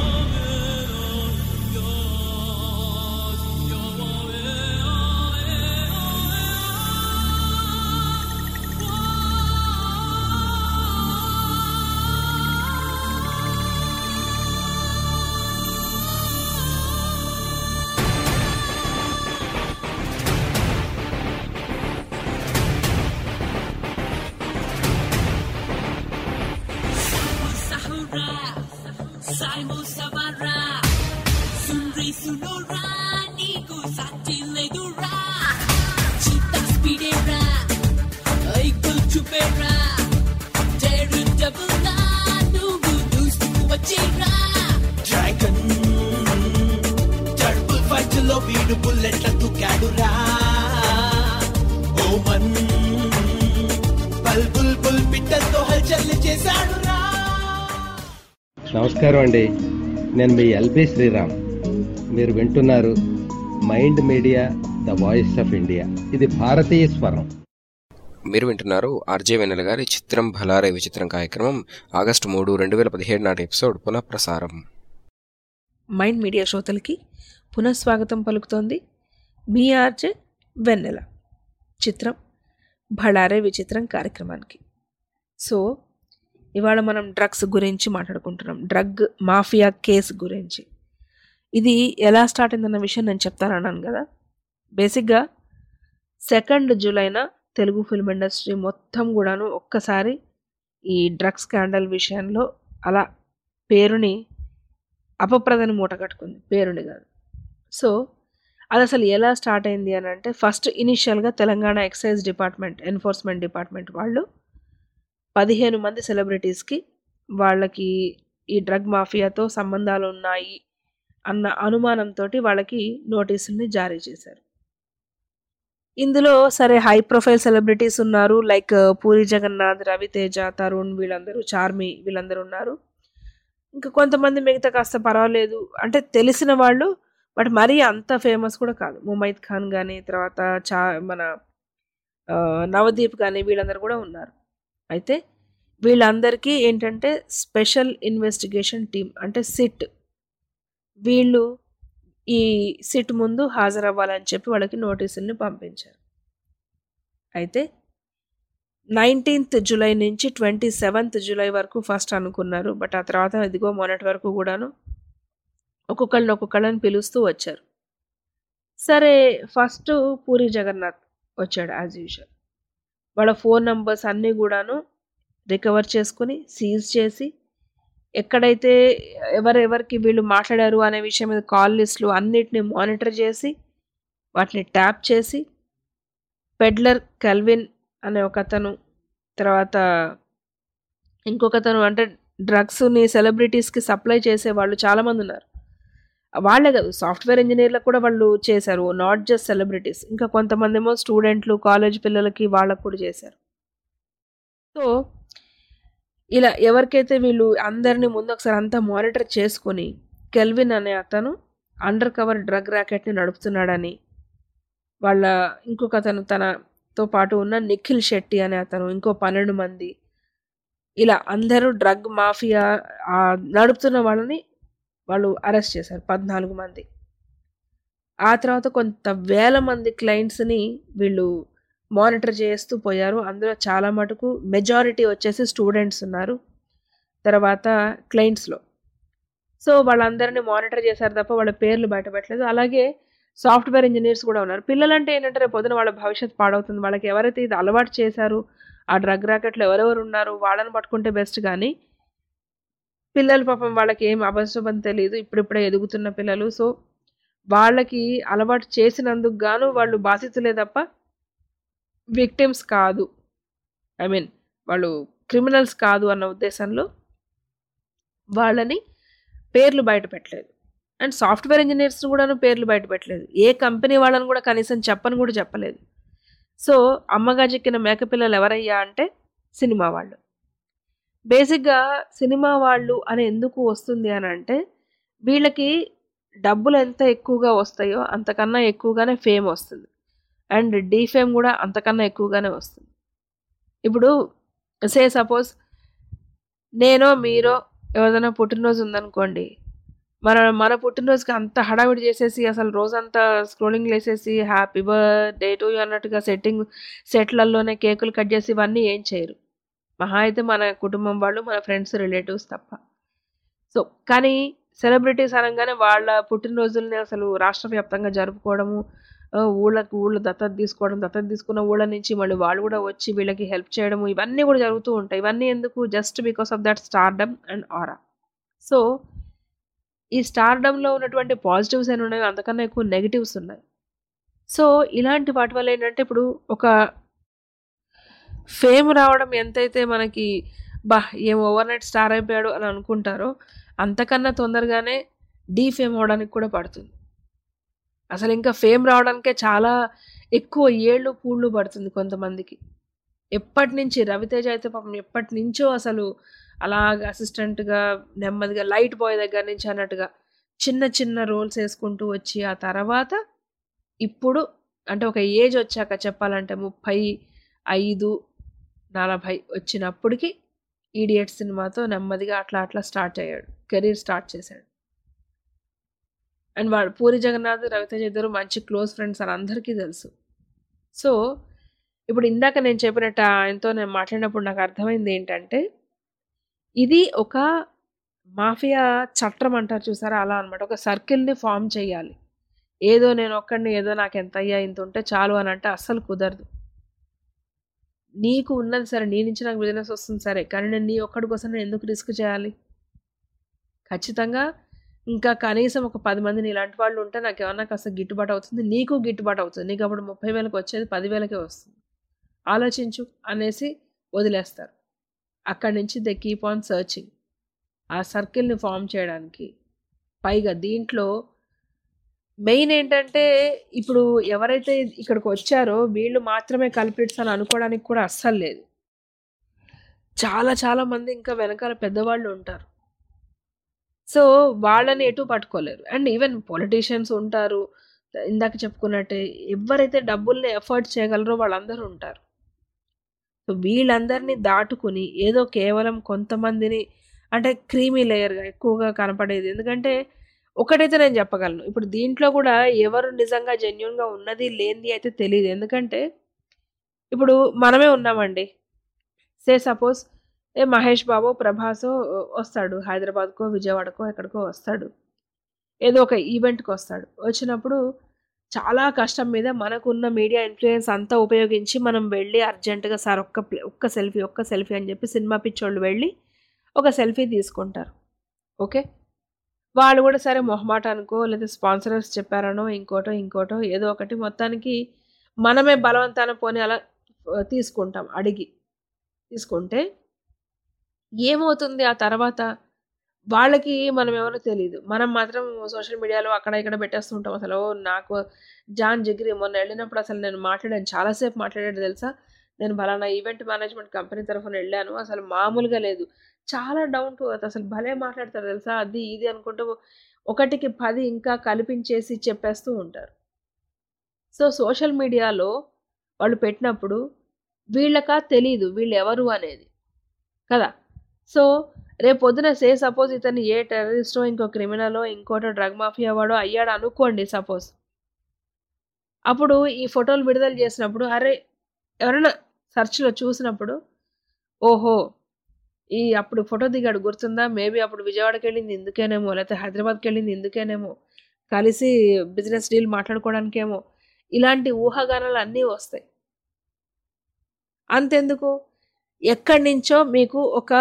Saimo Savara, Sunri Sunora, Niku Satiledura, Chita Spidera, Aikul Chupera, Daru Dabula, Nubu Dustu Wachira, Dragon, Turtle Fight లో వీడు బుల్లెట్ల తుకాడురా ఓమన్ బల్ bull bull పిట్టలతో హల్చల్ చేశాడురా నమస్కారం అండి నేను మీ ఎల్బి శ్రీరామ్ మీరు వింటున్నారు mind media the voice of India ఇది భారతీయ స్వరం మీరు వింటున్నారు ఆర్జే వెన్నెల గారి చిత్రం భలారే విచిత్రం కార్యక్రమం ఆగస్టు మూడు రెండు వేల పదిహేడు నాటి ఎపిసోడ్ పునఃప్రసారం మైండ్ మీడియా శ్రోతలకి పునఃస్వాగతం పలుకుతోంది మీ ఆర్జే వెన్నెల చిత్రం భళారే విచిత్రం కార్యక్రమానికి సో ఇవాళ మనం డ్రగ్స్ గురించి మాట్లాడుకుంటున్నాం డ్రగ్ మాఫియా కేసు గురించి ఇది ఎలా స్టార్ట్ అయిందన్న విషయం నేను చెప్తానన్నాను కదా బేసిక్గా సెకండ్ జూలైన తెలుగు ఫిల్మ్ ఇండస్ట్రీ మొత్తం కూడాను ఒక్కసారి ఈ డ్రగ్స్ స్కాండల్ విషయంలో అలా పేరుని అపప్రదని మూట కట్టుకుంది పేరుని కాదు సో అది అసలు ఎలా స్టార్ట్ అయింది అని అంటే ఫస్ట్ ఇనిషియల్గా Telangana excise department enforcement department వాళ్ళు పదిహేను మంది సెలబ్రిటీస్కి వాళ్ళకి ఈ డ్రగ్ మాఫియాతో సంబంధాలు ఉన్నాయి అన్న అనుమానంతో వాళ్ళకి నోటీసుల్ని జారీ చేశారు ఇందులో సరే హై ప్రొఫైల్ సెలబ్రిటీస్ ఉన్నారు లైక్ పూరి జగన్నాథ్ రవితేజ తరుణ్ వీళ్ళందరూ చార్మి వీళ్ళందరూ ఉన్నారు ఇంకా కొంతమంది మిగతా కాస్త పర్వాలేదు అంటే తెలిసిన వాళ్ళు బట్ మరీ అంత ఫేమస్ కూడా కాదు ముమైద్ ఖాన్ కానీ తర్వాత చా మన ఆ, నవదీప్ కానీ వీళ్ళందరూ కూడా ఉన్నారు అయితే వీళ్ళందరికీ ఏంటంటే స్పెషల్ ఇన్వెస్టిగేషన్ టీం అంటే సిట్ వీళ్ళు ఈ సిట్ ముందు హాజరవ్వాలని చెప్పి వాళ్ళకి నోటీసుల్ని పంపించారు అయితే నైన్టీన్త్ జూలై నుంచి ట్వంటీ సెవెంత్ జూలై వరకు ఫస్ట్ అనుకున్నారు బట్ ఆ తర్వాత ఇదిగో మొన్నటి వరకు కూడాను ఒక్కొక్కళ్ళని ఒక్కొక్కళ్ళని పిలుస్తూ వచ్చారు సరే ఫస్ట్ పూరి జగన్నాథ్ వచ్చాడు యాజ్ యూజువల్ వాళ్ళ ఫోన్ నంబర్స్ అన్నీ కూడాను రికవర్ చేసుకుని సీజ్ చేసి ఎక్కడైతే ఎవరెవరికి వీళ్ళు మాట్లాడారు అనే విషయం మీద కాల్ లిస్టులు అన్నిటిని మానిటర్ చేసి వాటిని ట్యాప్ చేసి పెడ్లర్ కెల్విన్ అనే ఒక అతను తర్వాత ఇంకొకతను అంటే డ్రగ్స్ని సెలబ్రిటీస్కి సప్లై చేసే వాళ్ళు చాలామంది ఉన్నారు వాళ్ళే కాదు సాఫ్ట్వేర్ ఇంజనీర్లకు కూడా వాళ్ళు చేశారు నాట్ జస్ట్ సెలబ్రిటీస్ ఇంకా కొంతమంది ఏమో స్టూడెంట్లు కాలేజ్ పిల్లలకి వాళ్ళకు కూడా చేశారు సో ఇలా ఎవరికైతే వీళ్ళు అందరినీ ముందు ఒకసారి అంతా మానిటర్ చేసుకొని కెల్విన్ అనే అతను అండర్ కవర్ డ్రగ్ ర్యాకెట్ని నడుపుతున్నాడని వాళ్ళ ఇంకొక అతను తనతో పాటు ఉన్న నిఖిల్ శెట్టి అనే అతను ఇంకో పన్నెండు మంది ఇలా అందరూ డ్రగ్ మాఫియా ఆ నడుపుతున్న వాళ్ళని వాళ్ళు అరెస్ట్ చేశారు పద్నాలుగు మంది ఆ తర్వాత కొంత వేల మంది క్లయింట్స్ని వీళ్ళు మానిటర్ చేస్తూ పోయారు అందులో చాలా మటుకు మెజారిటీ వచ్చేసి స్టూడెంట్స్ ఉన్నారు తర్వాత క్లయింట్స్లో సో వాళ్ళందరినీ మానిటర్ చేశారు తప్ప వాళ్ళ పేర్లు బయట పెట్టలేదు అలాగే సాఫ్ట్వేర్ ఇంజనీర్స్ కూడా ఉన్నారు పిల్లలంటే ఏంటంటే రేపు పొద్దున వాళ్ళ భవిష్యత్తు పాడవుతుంది వాళ్ళకి ఎవరైతే ఇది అలవాటు చేశారు ఆ డ్రగ్ రాకెట్లో ఎవరెవరు ఉన్నారు వాళ్ళని పట్టుకుంటే బెస్ట్ కానీ పిల్లలు పాపం వాళ్ళకి ఏం అభశుభం తెలియదు ఇప్పుడిప్పుడే ఎదుగుతున్న పిల్లలు సో వాళ్ళకి అలవాటు చేసినందుకు గాను వాళ్ళు బాధితులే తప్ప విక్టిమ్స్ కాదు ఐ మీన్ వాళ్ళు క్రిమినల్స్ కాదు అన్న ఉద్దేశంలో వాళ్ళని పేర్లు బయట పెట్టలేదు అండ్ సాఫ్ట్వేర్ ఇంజనీర్స్ కూడాను పేర్లు బయట పెట్టలేదు ఏ కంపెనీ వాళ్ళని కూడా కనీసం చెప్పని కూడా చెప్పలేదు సో అమ్మగా చిక్కిన మేకపిల్లలు ఎవరయ్యా అంటే సినిమా వాళ్ళు బేసిక్గా సినిమా వాళ్ళు అని ఎందుకు వస్తుంది అని అంటే వీళ్ళకి డబ్బులు ఎంత ఎక్కువగా వస్తాయో అంతకన్నా ఎక్కువగానే ఫేమ్ వస్తుంది అండ్ డీఫేమ్ కూడా అంతకన్నా ఎక్కువగానే వస్తుంది ఇప్పుడు సే సపోజ్ నేనో మీరో ఎవరిదైనా పుట్టినరోజు ఉందనుకోండి మన మన పుట్టినరోజుకి అంత హడావిడి చేసేసి అసలు రోజంతా స్క్రోలింగ్ వేసేసి హ్యాపీ బర్త్డే టు అన్నట్టుగా సెట్టింగ్ సెట్లల్లోనే కేకులు కట్ చేసి ఇవన్నీ ఏం చేయరు మహా అయితే మన కుటుంబం వాళ్ళు మన ఫ్రెండ్స్ రిలేటివ్స్ తప్ప సో కానీ సెలబ్రిటీస్ అనగానే వాళ్ళ పుట్టినరోజుల్ని అసలు రాష్ట్ర వ్యాప్తంగా జరుపుకోవడము ఆ, ఊళ్ళకి ఊళ్ళు దత్తత తీసుకోవడం దత్తత తీసుకున్న ఊళ్ళ నుంచి మళ్ళీ వాళ్ళు కూడా వచ్చి వీళ్ళకి హెల్ప్ చేయడము ఇవన్నీ కూడా జరుగుతూ ఉంటాయి ఇవన్నీ ఎందుకు just because of that stardom and aura so ఈ స్టార్డమ్లో ఉన్నటువంటి పాజిటివ్స్ ఏమి ఉన్నాయో అంతకన్నా ఎక్కువ నెగిటివ్స్ ఉన్నాయి సో ఇలాంటి వాటి వల్ల ఏంటంటే ఇప్పుడు ఒక ఫేమ్ రావడం ఎంతైతే మనకి బా ఏం ఓవర్ నైట్ స్టార్ అయిపోయాడు అని అనుకుంటారో అంతకన్నా తొందరగానే డీ ఫేమ్ అవడానికి కూడా పడుతుంది అసలు ఇంకా ఫేమ్ రావడానికే చాలా ఎక్కువ ఏళ్ళు పూళ్ళు పడుతుంది కొంతమందికి ఎప్పటి నుంచి రవితేజ అయితే పాపం ఎప్పటి నుంచో అసలు అలాగ అసిస్టెంట్గా నెమ్మదిగా లైట్ బాయ్ దగ్గర నుంచి అన్నట్టుగా చిన్న చిన్న రోల్స్ వేసుకుంటూ వచ్చి ఆ తర్వాత ఇప్పుడు అంటే ఒక ఏజ్ వచ్చాక చెప్పాలంటే ముప్పై ఐదు నలభై వచ్చినప్పటికి ఈడియట్ సినిమాతో నెమ్మదిగా అట్లా అట్లా స్టార్ట్ అయ్యాడు కెరీర్ స్టార్ట్ చేశాడు అండ్ వాడు పూరి జగన్నాథ్ రవితేజ ఇద్దరు మంచి క్లోజ్ ఫ్రెండ్స్ అని అందరికీ తెలుసు సో ఇప్పుడు ఇందాక నేను చెప్పినట్టు ఆయనతో నేను మాట్లాడినప్పుడు నాకు అర్థమైంది ఏంటంటే ఇది ఒక మాఫియా చట్టం అంటారు చూసారా అలా అనమాట ఒక సర్కిల్ని ఫామ్ చేయాలి ఏదో నేను ఒక్కడిని ఏదో నాకు ఎంత అయ్యా ఇంత ఉంటే చాలు అని అంటే అస్సలు కుదరదు నీకు ఉన్నది సరే నీ నుంచి నాకు బిజినెస్ వస్తుంది సరే కానీ నేను నీ ఒక్కడి కోసం నేను ఎందుకు రిస్క్ చేయాలి ఖచ్చితంగా ఇంకా కనీసం ఒక పది మంది ఇలాంటి వాళ్ళు ఉంటే నాకు ఏమన్నా కాస్త గిట్టుబాటు అవుతుంది నీకు గిట్టుబాటు అవుతుంది నీకు అప్పుడు ముప్పై వేలకు వచ్చేది పదివేలకే వస్తుంది ఆలోచించు అనేసి వదిలేస్తారు అక్కడి నుంచి దే కీప్ ఆన్ సర్చింగ్ ఆ సర్కిల్ని ఫామ్ చేయడానికి పైగా దీంట్లో మెయిన్ ఏంటంటే ఇప్పుడు ఎవరైతే ఇక్కడికి వచ్చారో వీళ్ళు మాత్రమే కల్పిట్స్ అని అనుకోవడానికి కూడా అస్సలు లేదు చాలా చాలా మంది ఇంకా వెనకాల పెద్దవాళ్ళు ఉంటారు సో వాళ్ళని ఎటు పట్టుకోలేరు అండ్ ఈవెన్ పొలిటీషియన్స్ ఉంటారు ఇందాక చెప్పుకున్నట్టే ఎవరైతే డబ్బుల్ని ఎఫర్ట్ చేయగలరో వాళ్ళందరూ ఉంటారు సో వీళ్ళందరినీ దాటుకుని ఏదో కేవలం కొంతమందిని అంటే క్రీమీ లేయర్గా ఎక్కువగా కనపడేది ఎందుకంటే ఒకటైతే నేను చెప్పగలను ఇప్పుడు దీంట్లో కూడా ఎవరు నిజంగా జెన్యున్గా ఉన్నది లేనిది అయితే తెలియదు ఎందుకంటే ఇప్పుడు మనమే ఉన్నామండి say suppose a Mahesh Babu Prabhas వస్తాడు హైదరాబాద్కో విజయవాడకో ఎక్కడికో వస్తాడు ఏదో ఒక ఈవెంట్కి వస్తాడు వచ్చినప్పుడు చాలా కష్టం మీద మనకున్న మీడియా ఇన్ఫ్లుయెన్స్ అంతా ఉపయోగించి మనం వెళ్ళి అర్జెంటుగా సార్ ఒక్క ప్లే- ఒక్క సెల్ఫీ ఒక్క సెల్ఫీ అని చెప్పి సినిమా పిచ్చోళ్ళు వెళ్ళి ఒక సెల్ఫీ తీసుకుంటారు ఓకే వాళ్ళు కూడా సరే మొహమాటానికో లేదా స్పాన్సరర్స్ చెప్పారనో ఇంకోటో ఇంకోటో ఏదో ఒకటి మొత్తానికి మనమే బలవంతాన పోని అలా ఆ, తీసుకుంటాం అడిగి తీసుకుంటే ఏమవుతుంది ఆ తర్వాత వాళ్ళకి మనం ఎవరో తెలియదు మనం మాత్రం సోషల్ మీడియాలో అక్కడ ఇక్కడ పెట్టేస్తుంటాం అసలు "ఓ, నాకు జాన్ జిగ్రీ మొన్న వెళ్ళినప్పుడు అసలు నేను మాట్లాడాను చాలాసేపు మాట్లాడాడు తెలుసా నేను బలానా ఈవెంట్ మేనేజ్మెంట్ కంపెనీ తరఫున వెళ్ళాను అసలు మామూలుగా లేదు చాలా డౌన్ టు అర్త్ అసలు భలే మాట్లాడతారు తెలుసా అది ఇది అనుకుంటూ ఒకటికి పది ఇంకా కల్పించేసి చెప్పేస్తూ ఉంటారు సో సోషల్ మీడియాలో వాళ్ళు పెట్టినప్పుడు వీళ్ళకా తెలీదు వీళ్ళు ఎవరు అనేది కదా సో రేపు పొద్దున సే సపోజ్ ఇతను ఏ టెర్రరిస్టో ఇంకో క్రిమినలో ఇంకోటో డ్రగ్ మాఫియా వాడో అయ్యాడు అనుకోండి సపోజ్ అప్పుడు ఈ ఫోటోలు విడుదల చేసినప్పుడు అరే ఎవరైనా సెర్చ్లో చూసినప్పుడు ఓహో ఈ అప్పుడు ఫోటో దిగాడు గుర్తుందా మేబీ అప్పుడు విజయవాడకి వెళ్ళింది ఇందుకేనేమో లేకపోతే హైదరాబాద్కి వెళ్ళింది ఇందుకేనేమో కలిసి బిజినెస్ డీల్ మాట్లాడుకోవడానికేమో ఇలాంటి ఊహాగానాలు అన్నీ వస్తాయి అంతెందుకు ఎక్కడి నుంచో మీకు ఒక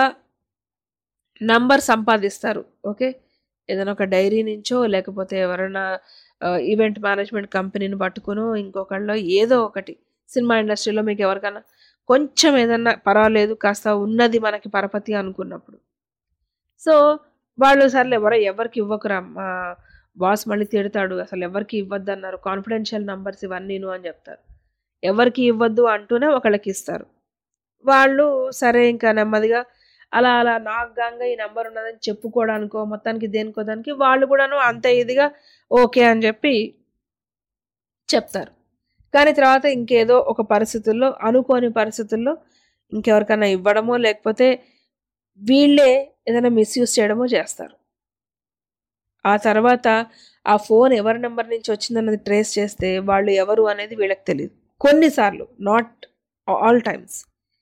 నంబర్ సంపాదిస్తారు ఓకే ఏదైనా ఒక డైరీ నుంచో లేకపోతే ఎవరైనా ఈవెంట్ మేనేజ్మెంట్ కంపెనీని పట్టుకునో ఇంకొకళ్ళు ఏదో ఒకటి సినిమా ఇండస్ట్రీలో మీకు ఎవరికైనా కొంచెం ఏదన్నా పర్వాలేదు కాస్త ఉన్నది మనకి పరపతి అనుకున్నప్పుడు సో వాళ్ళు సర్లే ఎవరో ఎవరికి ఇవ్వకురా మా బాస్ మళ్ళీ తిడతాడు అసలు ఎవరికి ఇవ్వద్దు అన్నారు కాన్ఫిడెన్షియల్ నంబర్స్ ఇవన్నీను అని చెప్తారు ఎవరికి ఇవ్వద్దు అంటూనే ఒకళ్ళకి ఇస్తారు వాళ్ళు సరే ఇంకా నెమ్మదిగా అలా అలా నాకు గాంగా ఈ నెంబర్ ఉన్నదని చెప్పుకోవడానికో మొత్తానికి దేనికో దానికి వాళ్ళు కూడాను అంత ఇదిగా ఓకే అని చెప్పి చెప్తారు కానీ తర్వాత ఇంకేదో ఒక పరిస్థితుల్లో అనుకోని పరిస్థితుల్లో ఇంకెవరికైనా ఇవ్వడమో లేకపోతే వీళ్ళే ఏదైనా మిస్యూజ్ చేయడమో చేస్తారు ఆ తర్వాత ఆ ఫోన్ ఎవరి నెంబర్ నుంచి వచ్చిందన్నది ట్రేస్ చేస్తే వాళ్ళు ఎవరు అనేది వీళ్ళకి తెలియదు కొన్నిసార్లు నాట్ ఆల్ టైమ్స్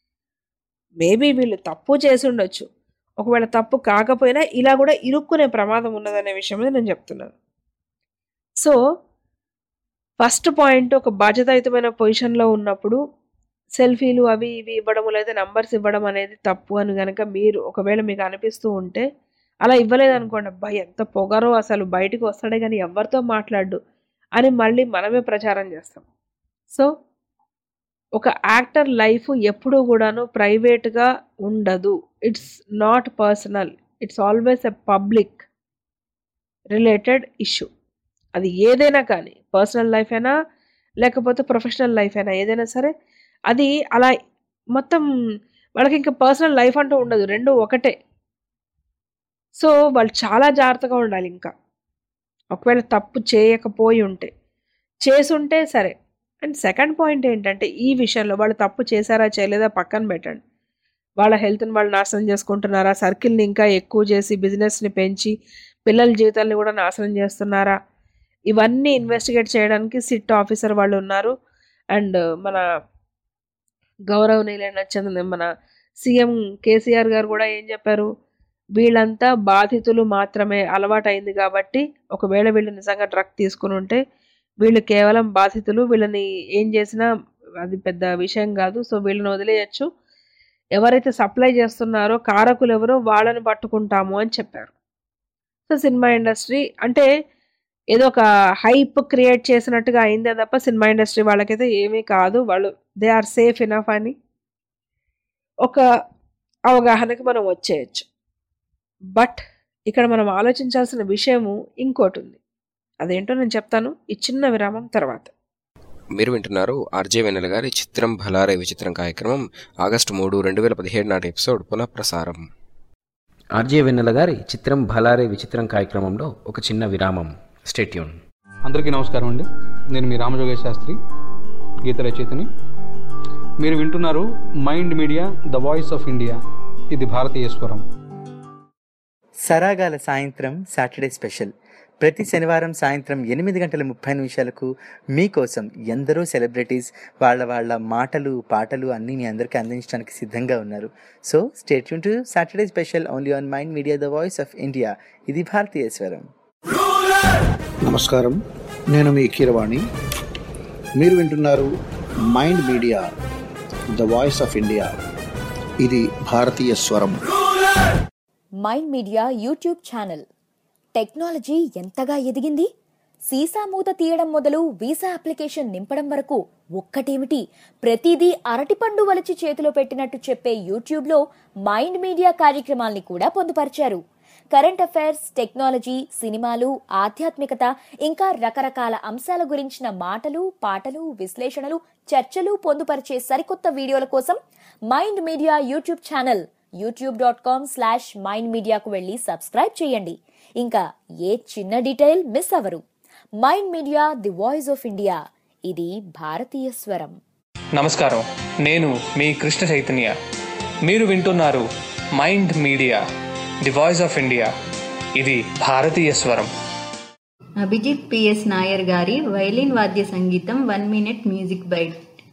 మేబీ వీళ్ళు తప్పు చేసి ఉండొచ్చు ఒకవేళ తప్పు కాకపోయినా ఇలా కూడా ఇరుక్కునే ప్రమాదం ఉన్నదనే విషయం మీద నేను చెప్తున్నాను సో ఫస్ట్ పాయింట్ ఒక బాధ్యతాయుతమైన పొజిషన్లో ఉన్నప్పుడు సెల్ఫీలు అవి ఇవి ఇవ్వడం లేదా నంబర్స్ ఇవ్వడం అనేది తప్పు అని కనుక మీరు ఒకవేళ మీకు అనిపిస్తూ ఉంటే అలా ఇవ్వలేదు అనుకోండి అబ్బాయి ఎంత పొగరో అసలు బయటకు వస్తాడే కానీ ఎవరితో మాట్లాడు అని మళ్ళీ మనమే ప్రచారం చేస్తాం సో ఒక యాక్టర్ లైఫ్ ఎప్పుడూ కూడాను ప్రైవేట్గా ఉండదు it's not personal it's always a public related issue అది ఏదైనా కానీ పర్సనల్ లైఫ్ అయినా లేకపోతే ప్రొఫెషనల్ లైఫ్ అయినా ఏదైనా సరే అది అలా మొత్తం వాళ్ళకి ఇంకా పర్సనల్ లైఫ్ అంటూ ఉండదు రెండు ఒకటే సో వాళ్ళు చాలా జాగ్రత్తగా ఉండాలి ఇంకా ఒకవేళ తప్పు చేయకపోయి ఉంటే చేసుంటే సరే అండ్ సెకండ్ పాయింట్ ఏంటంటే ఈ విషయంలో వాళ్ళు తప్పు చేశారా చేయలేదా పక్కన పెట్టండి వాళ్ళ హెల్త్ని వాళ్ళు నాశనం చేసుకుంటున్నారా సర్కిల్ని ఇంకా ఎక్కువ చేసి బిజినెస్ని పెంచి పిల్లల జీవితాన్ని కూడా నాశనం చేస్తున్నారా ఇవన్నీ ఇన్వెస్టిగేట్ చేయడానికి సిట్ ఆఫీసర్ వాళ్ళు ఉన్నారు అండ్ మన గౌరవనీయులైన చంద్ర మన సీఎం కేసీఆర్ గారు కూడా ఏం చెప్పారు వీళ్ళంతా బాధితులు మాత్రమే అలవాటైంది కాబట్టి ఒకవేళ వీళ్ళు నిజంగా డ్రగ్ తీసుకుని ఉంటే వీళ్ళు కేవలం బాధితులు వీళ్ళని ఏం చేసినా అది పెద్ద విషయం కాదు సో వీళ్ళని వదిలేయచ్చు ఎవరైతే సప్లై చేస్తున్నారో కారకులు ఎవరో వాళ్ళని పట్టుకుంటాము అని చెప్పారు సో సినిమా ఇండస్ట్రీ అంటే ఏదో ఒక హైప్ క్రియేట్ చేసినట్టుగా అయిందే తప్ప సినిమా ఇండస్ట్రీ వాళ్ళకైతే ఏమీ కాదు వాళ్ళు దే ఆర్ సేఫ్ ఇనఫ్ అని ఒక అవగాహనకి మనం వచ్చేయచ్చు బట్ ఇక్కడ మనం ఆలోచించాల్సిన విషయము ఇంకోటి ఉంది అదేంటో నేను చెప్తాను ఈ చిన్న విరామం తర్వాత మీరు వింటున్నారు ఆర్జే వెన్నెల గారి చిత్రం భలారే విచిత్రం కార్యక్రమం ఆగస్టు మూడు రెండు వేల పదిహేడు నాటి ఎపిసోడ్ పునఃప్రసారం ఆర్జే వెన్నెల గారి చిత్రం భలారే విచిత్రం కార్యక్రమంలో ఒక చిన్న విరామం స్టేట్యూన్ అందరికీ నమస్కారం అండి నేను మీ రామజోగేష్ శాస్త్రి గీత రచయితని మీరు వింటున్నారు mind media the voice of India ఇది భారతీయ స్వరం సరాగాల సాయంత్రం సాటర్డే స్పెషల్ ప్రతి శనివారం సాయంత్రం ఎనిమిది గంటల ముప్పై నిమిషాలకు మీకోసం ఎందరో సెలబ్రిటీస్ వాళ్ళ వాళ్ళ మాటలు పాటలు అన్నీ మీ అందరికీ అందించడానికి సిద్ధంగా ఉన్నారు so stay tune to Saturday special only on Mind media the voice of India ఇది భారతీయ స్వరం నమస్కారం నేను మీ కీరవాణి మీరు వింటున్నారు mind media the voice of India ఇది భారతీయ స్వరం mind Media YouTube channel technology ఎంతగా ఎదిగింది సీసా మూత తీయడం మొదలు వీసా అప్లికేషన్ నింపడం వరకు ఒక్కటేమిటి ప్రతిదీ అరటిపండు వలిచి చేతిలో పెట్టినట్టు చెప్పే యూట్యూబ్లో మైండ్ మీడియా కార్యక్రమాల్ని కూడా పొందుపరిచారు కరెంట్ అఫైర్స్ టెక్నాలజీ సినిమాలు ఆధ్యాత్మికత ఇంకా రకరకాల అంశాల గురించిన మాటలు పాటలు విశ్లేషణలు చర్చలు పొందుపరిచే సరికొత్త వీడియోల కోసం Mind Media YouTube channel YouTube dot com slash Mind మీడియాకు వెళ్ళి సబ్స్క్రైబ్ చేయండి ఇంకా ఏ చిన్న డీటెయిల్ మిస్ అవరు Mind media the voice of India ఇది భారతీయ స్వరం నమస్కారం నేను మీ కృష్ణ చైతన్య మీరు వింటున్నారు mind media the voice of India ఇది భారతీయ స్వరం అభిజిత్ పిఎస్ నాయర్ గారి వైలిన్ వాద్య సంగీతం one minute music bite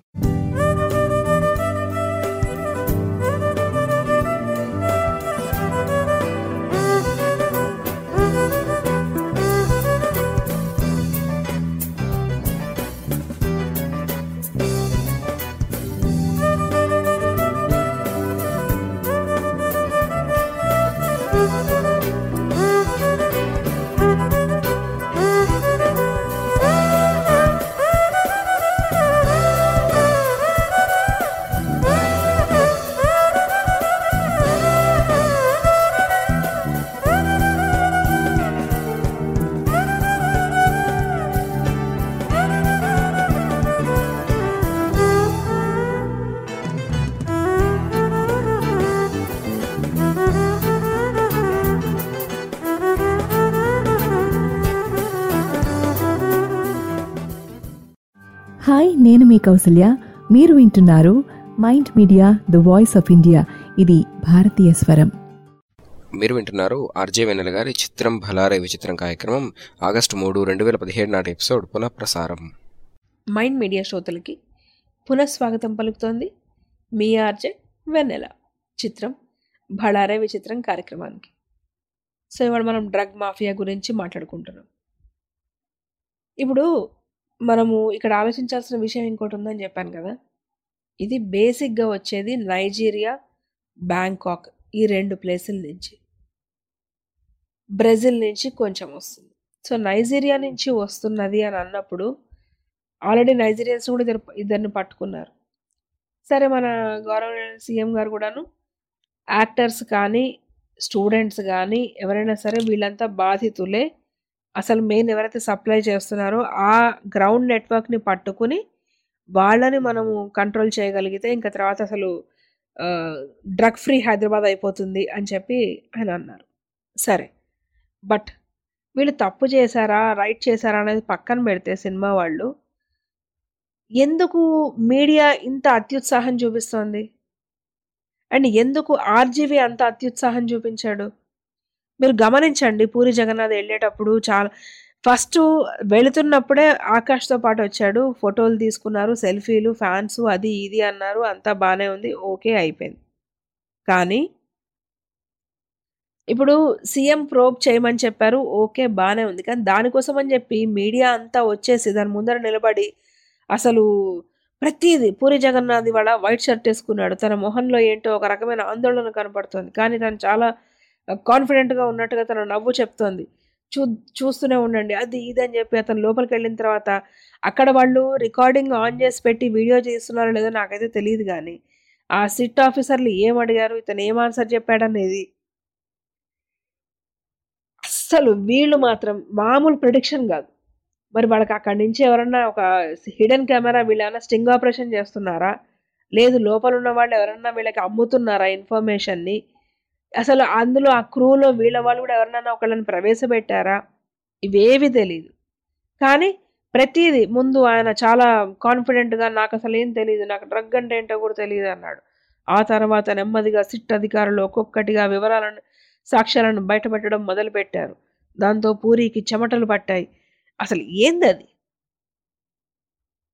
hi నేను మీ కౌసల్య మీరు వింటున్నారు mind media the voice of India ఇది భారతీయ స్వరం మీరు వింటున్నారు ఆర్జే వెన్నెల గారి చిత్రం భలారే విచిత్రం కార్యక్రమం ఆగస్టు మూడు రెండు వేల పదిహేడు నాటి ఎపిసోడ్ పునఃప్రసారం మైండ్ మీడియా శ్రోతలకి పునఃస్వాగతం పలుకుతోంది మీ ఆర్జే వెన్నెల చిత్రం భళారే విచిత్రం కార్యక్రమానికి సో ఇవాళ మనం డ్రగ్ మాఫియా గురించి మాట్లాడుకుంటున్నాం ఇప్పుడు మనము ఇక్కడ ఆలోచించాల్సిన విషయం ఇంకోటి ఉందని చెప్పాను కదా ఇది బేసిక్గా వచ్చేది నైజీరియా బ్యాంకాక్ ఈ రెండు ప్లేసుల నుంచి బ్రెజిల్ నుంచి కొంచెం వస్తుంది సో నైజీరియా నుంచి వస్తున్నది అని అన్నప్పుడు ఆల్రెడీ నైజీరియన్స్ కూడా ఇద్దరు ఇద్దరిని పట్టుకున్నారు సరే మన గౌరవ సీఎం గారు కూడాను యాక్టర్స్ కానీ స్టూడెంట్స్ కానీ ఎవరైనా సరే వీళ్ళంతా బాధితులే అసలు మెయిన్ ఎవరైతే సప్లై చేస్తున్నారో ఆ గ్రౌండ్ నెట్వర్క్ని పట్టుకుని వాళ్ళని మనము కంట్రోల్ చేయగలిగితే ఇంకా తర్వాత అసలు డ్రగ్ ఫ్రీ హైదరాబాద్ అయిపోతుంది అని చెప్పి ఆయన అన్నారు సరే బట్ వీళ్ళు తప్పు చేశారా రైట్ చేశారా అనేది పక్కన పెడితే సినిమా వాళ్ళు ఎందుకు మీడియా ఇంత అత్యుత్సాహం చూపిస్తోంది అండ్ ఎందుకు ఆర్జీవి అంత అత్యుత్సాహం చూపించాడు మీరు గమనించండి పూరి జగన్నాథ్ వెళ్ళేటప్పుడు చాలా ఫస్ట్ వెళుతున్నప్పుడే ఆకాష్తో పాటు వచ్చాడు ఫోటోలు తీసుకున్నారు సెల్ఫీలు ఫ్యాన్స్ అది ఇది అన్నారు అంతా బాగానే ఉంది ఓకే అయిపోయింది కానీ ఇప్పుడు సీఎం ప్రోబ్ చేయమని చెప్పారు ఓకే బాగానే ఉంది కానీ దానికోసం అని చెప్పి మీడియా అంతా వచ్చేసి దాని ముందర నిలబడి అసలు ప్రతిదీ పూరి జగన్నాథ్ ఇవాళ వైట్ షర్ట్ వేసుకున్నాడు తన మొహంలో ఏంటో ఒక రకమైన ఆందోళన కనపడుతుంది కానీ తను చాలా కాన్ఫిడెంట్గా ఉన్నట్టుగా తన నవ్వు చెప్తోంది చూ చూస్తూనే ఉండండి అది ఇది అని చెప్పి అతను లోపలికి వెళ్ళిన తర్వాత అక్కడ వాళ్ళు రికార్డింగ్ ఆన్ చేసి పెట్టి వీడియో చేస్తున్నారో లేదో నాకైతే తెలియదు కానీ ఆ సిట్ ఆఫీసర్లు ఏం అడిగారు ఇతను ఏం ఆన్సర్ చెప్పాడనేది అస్సలు వీళ్ళు మాత్రం మామూలు ప్రిడిక్షన్ కాదు మరి వాళ్ళకి అక్కడి నుంచి ఎవరన్నా ఒక హిడెన్ కెమెరా వీళ్ళు ఏమైనా స్టింగ్ ఆపరేషన్ చేస్తున్నారా లేదు లోపల ఉన్న వాళ్ళు ఎవరన్నా వీళ్ళకి అమ్ముతున్నారా ఇన్ఫర్మేషన్ని అసలు అందులో ఆ క్రూలో వీళ్ళ వాళ్ళు కూడా ఎవరినైనా ఒకళ్ళని ప్రవేశపెట్టారా ఇవేవి తెలియదు కానీ ప్రతిదీ ముందు ఆయన చాలా కాన్ఫిడెంట్గా నాకు అసలు ఏం తెలియదు నాకు డ్రగ్ అంటే ఏంటో కూడా తెలియదు అన్నాడు ఆ తర్వాత నెమ్మదిగా సిట్ అధికారులు ఒక్కొక్కటిగా వివరాలను సాక్ష్యాలను బయటపెట్టడం మొదలుపెట్టారు దాంతో పూరికి చెమటలు పట్టాయి అసలు ఏంది అది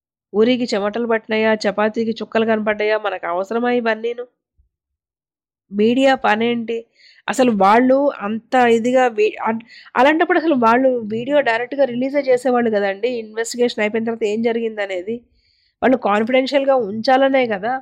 పూరికి చెమటలు పట్టినాయా చపాతీకి చుక్కలు కనపడ్డాయా మనకు అవసరమా ఇవన్నీను మీడియా పనేంటి అసలు వాళ్ళు అంత ఇదిగా వీ- అన్- అలాంటప్పుడు అసలు వాళ్ళు వీడియో డైరెక్ట్గా రిలీజే చేసేవాళ్ళు కదండి ఇన్వెస్టిగేషన్ అయిపోయిన తర్వాత ఏం జరిగింది అనేది వాళ్ళు కాన్ఫిడెన్షియల్గా ఉంచాలనే కదా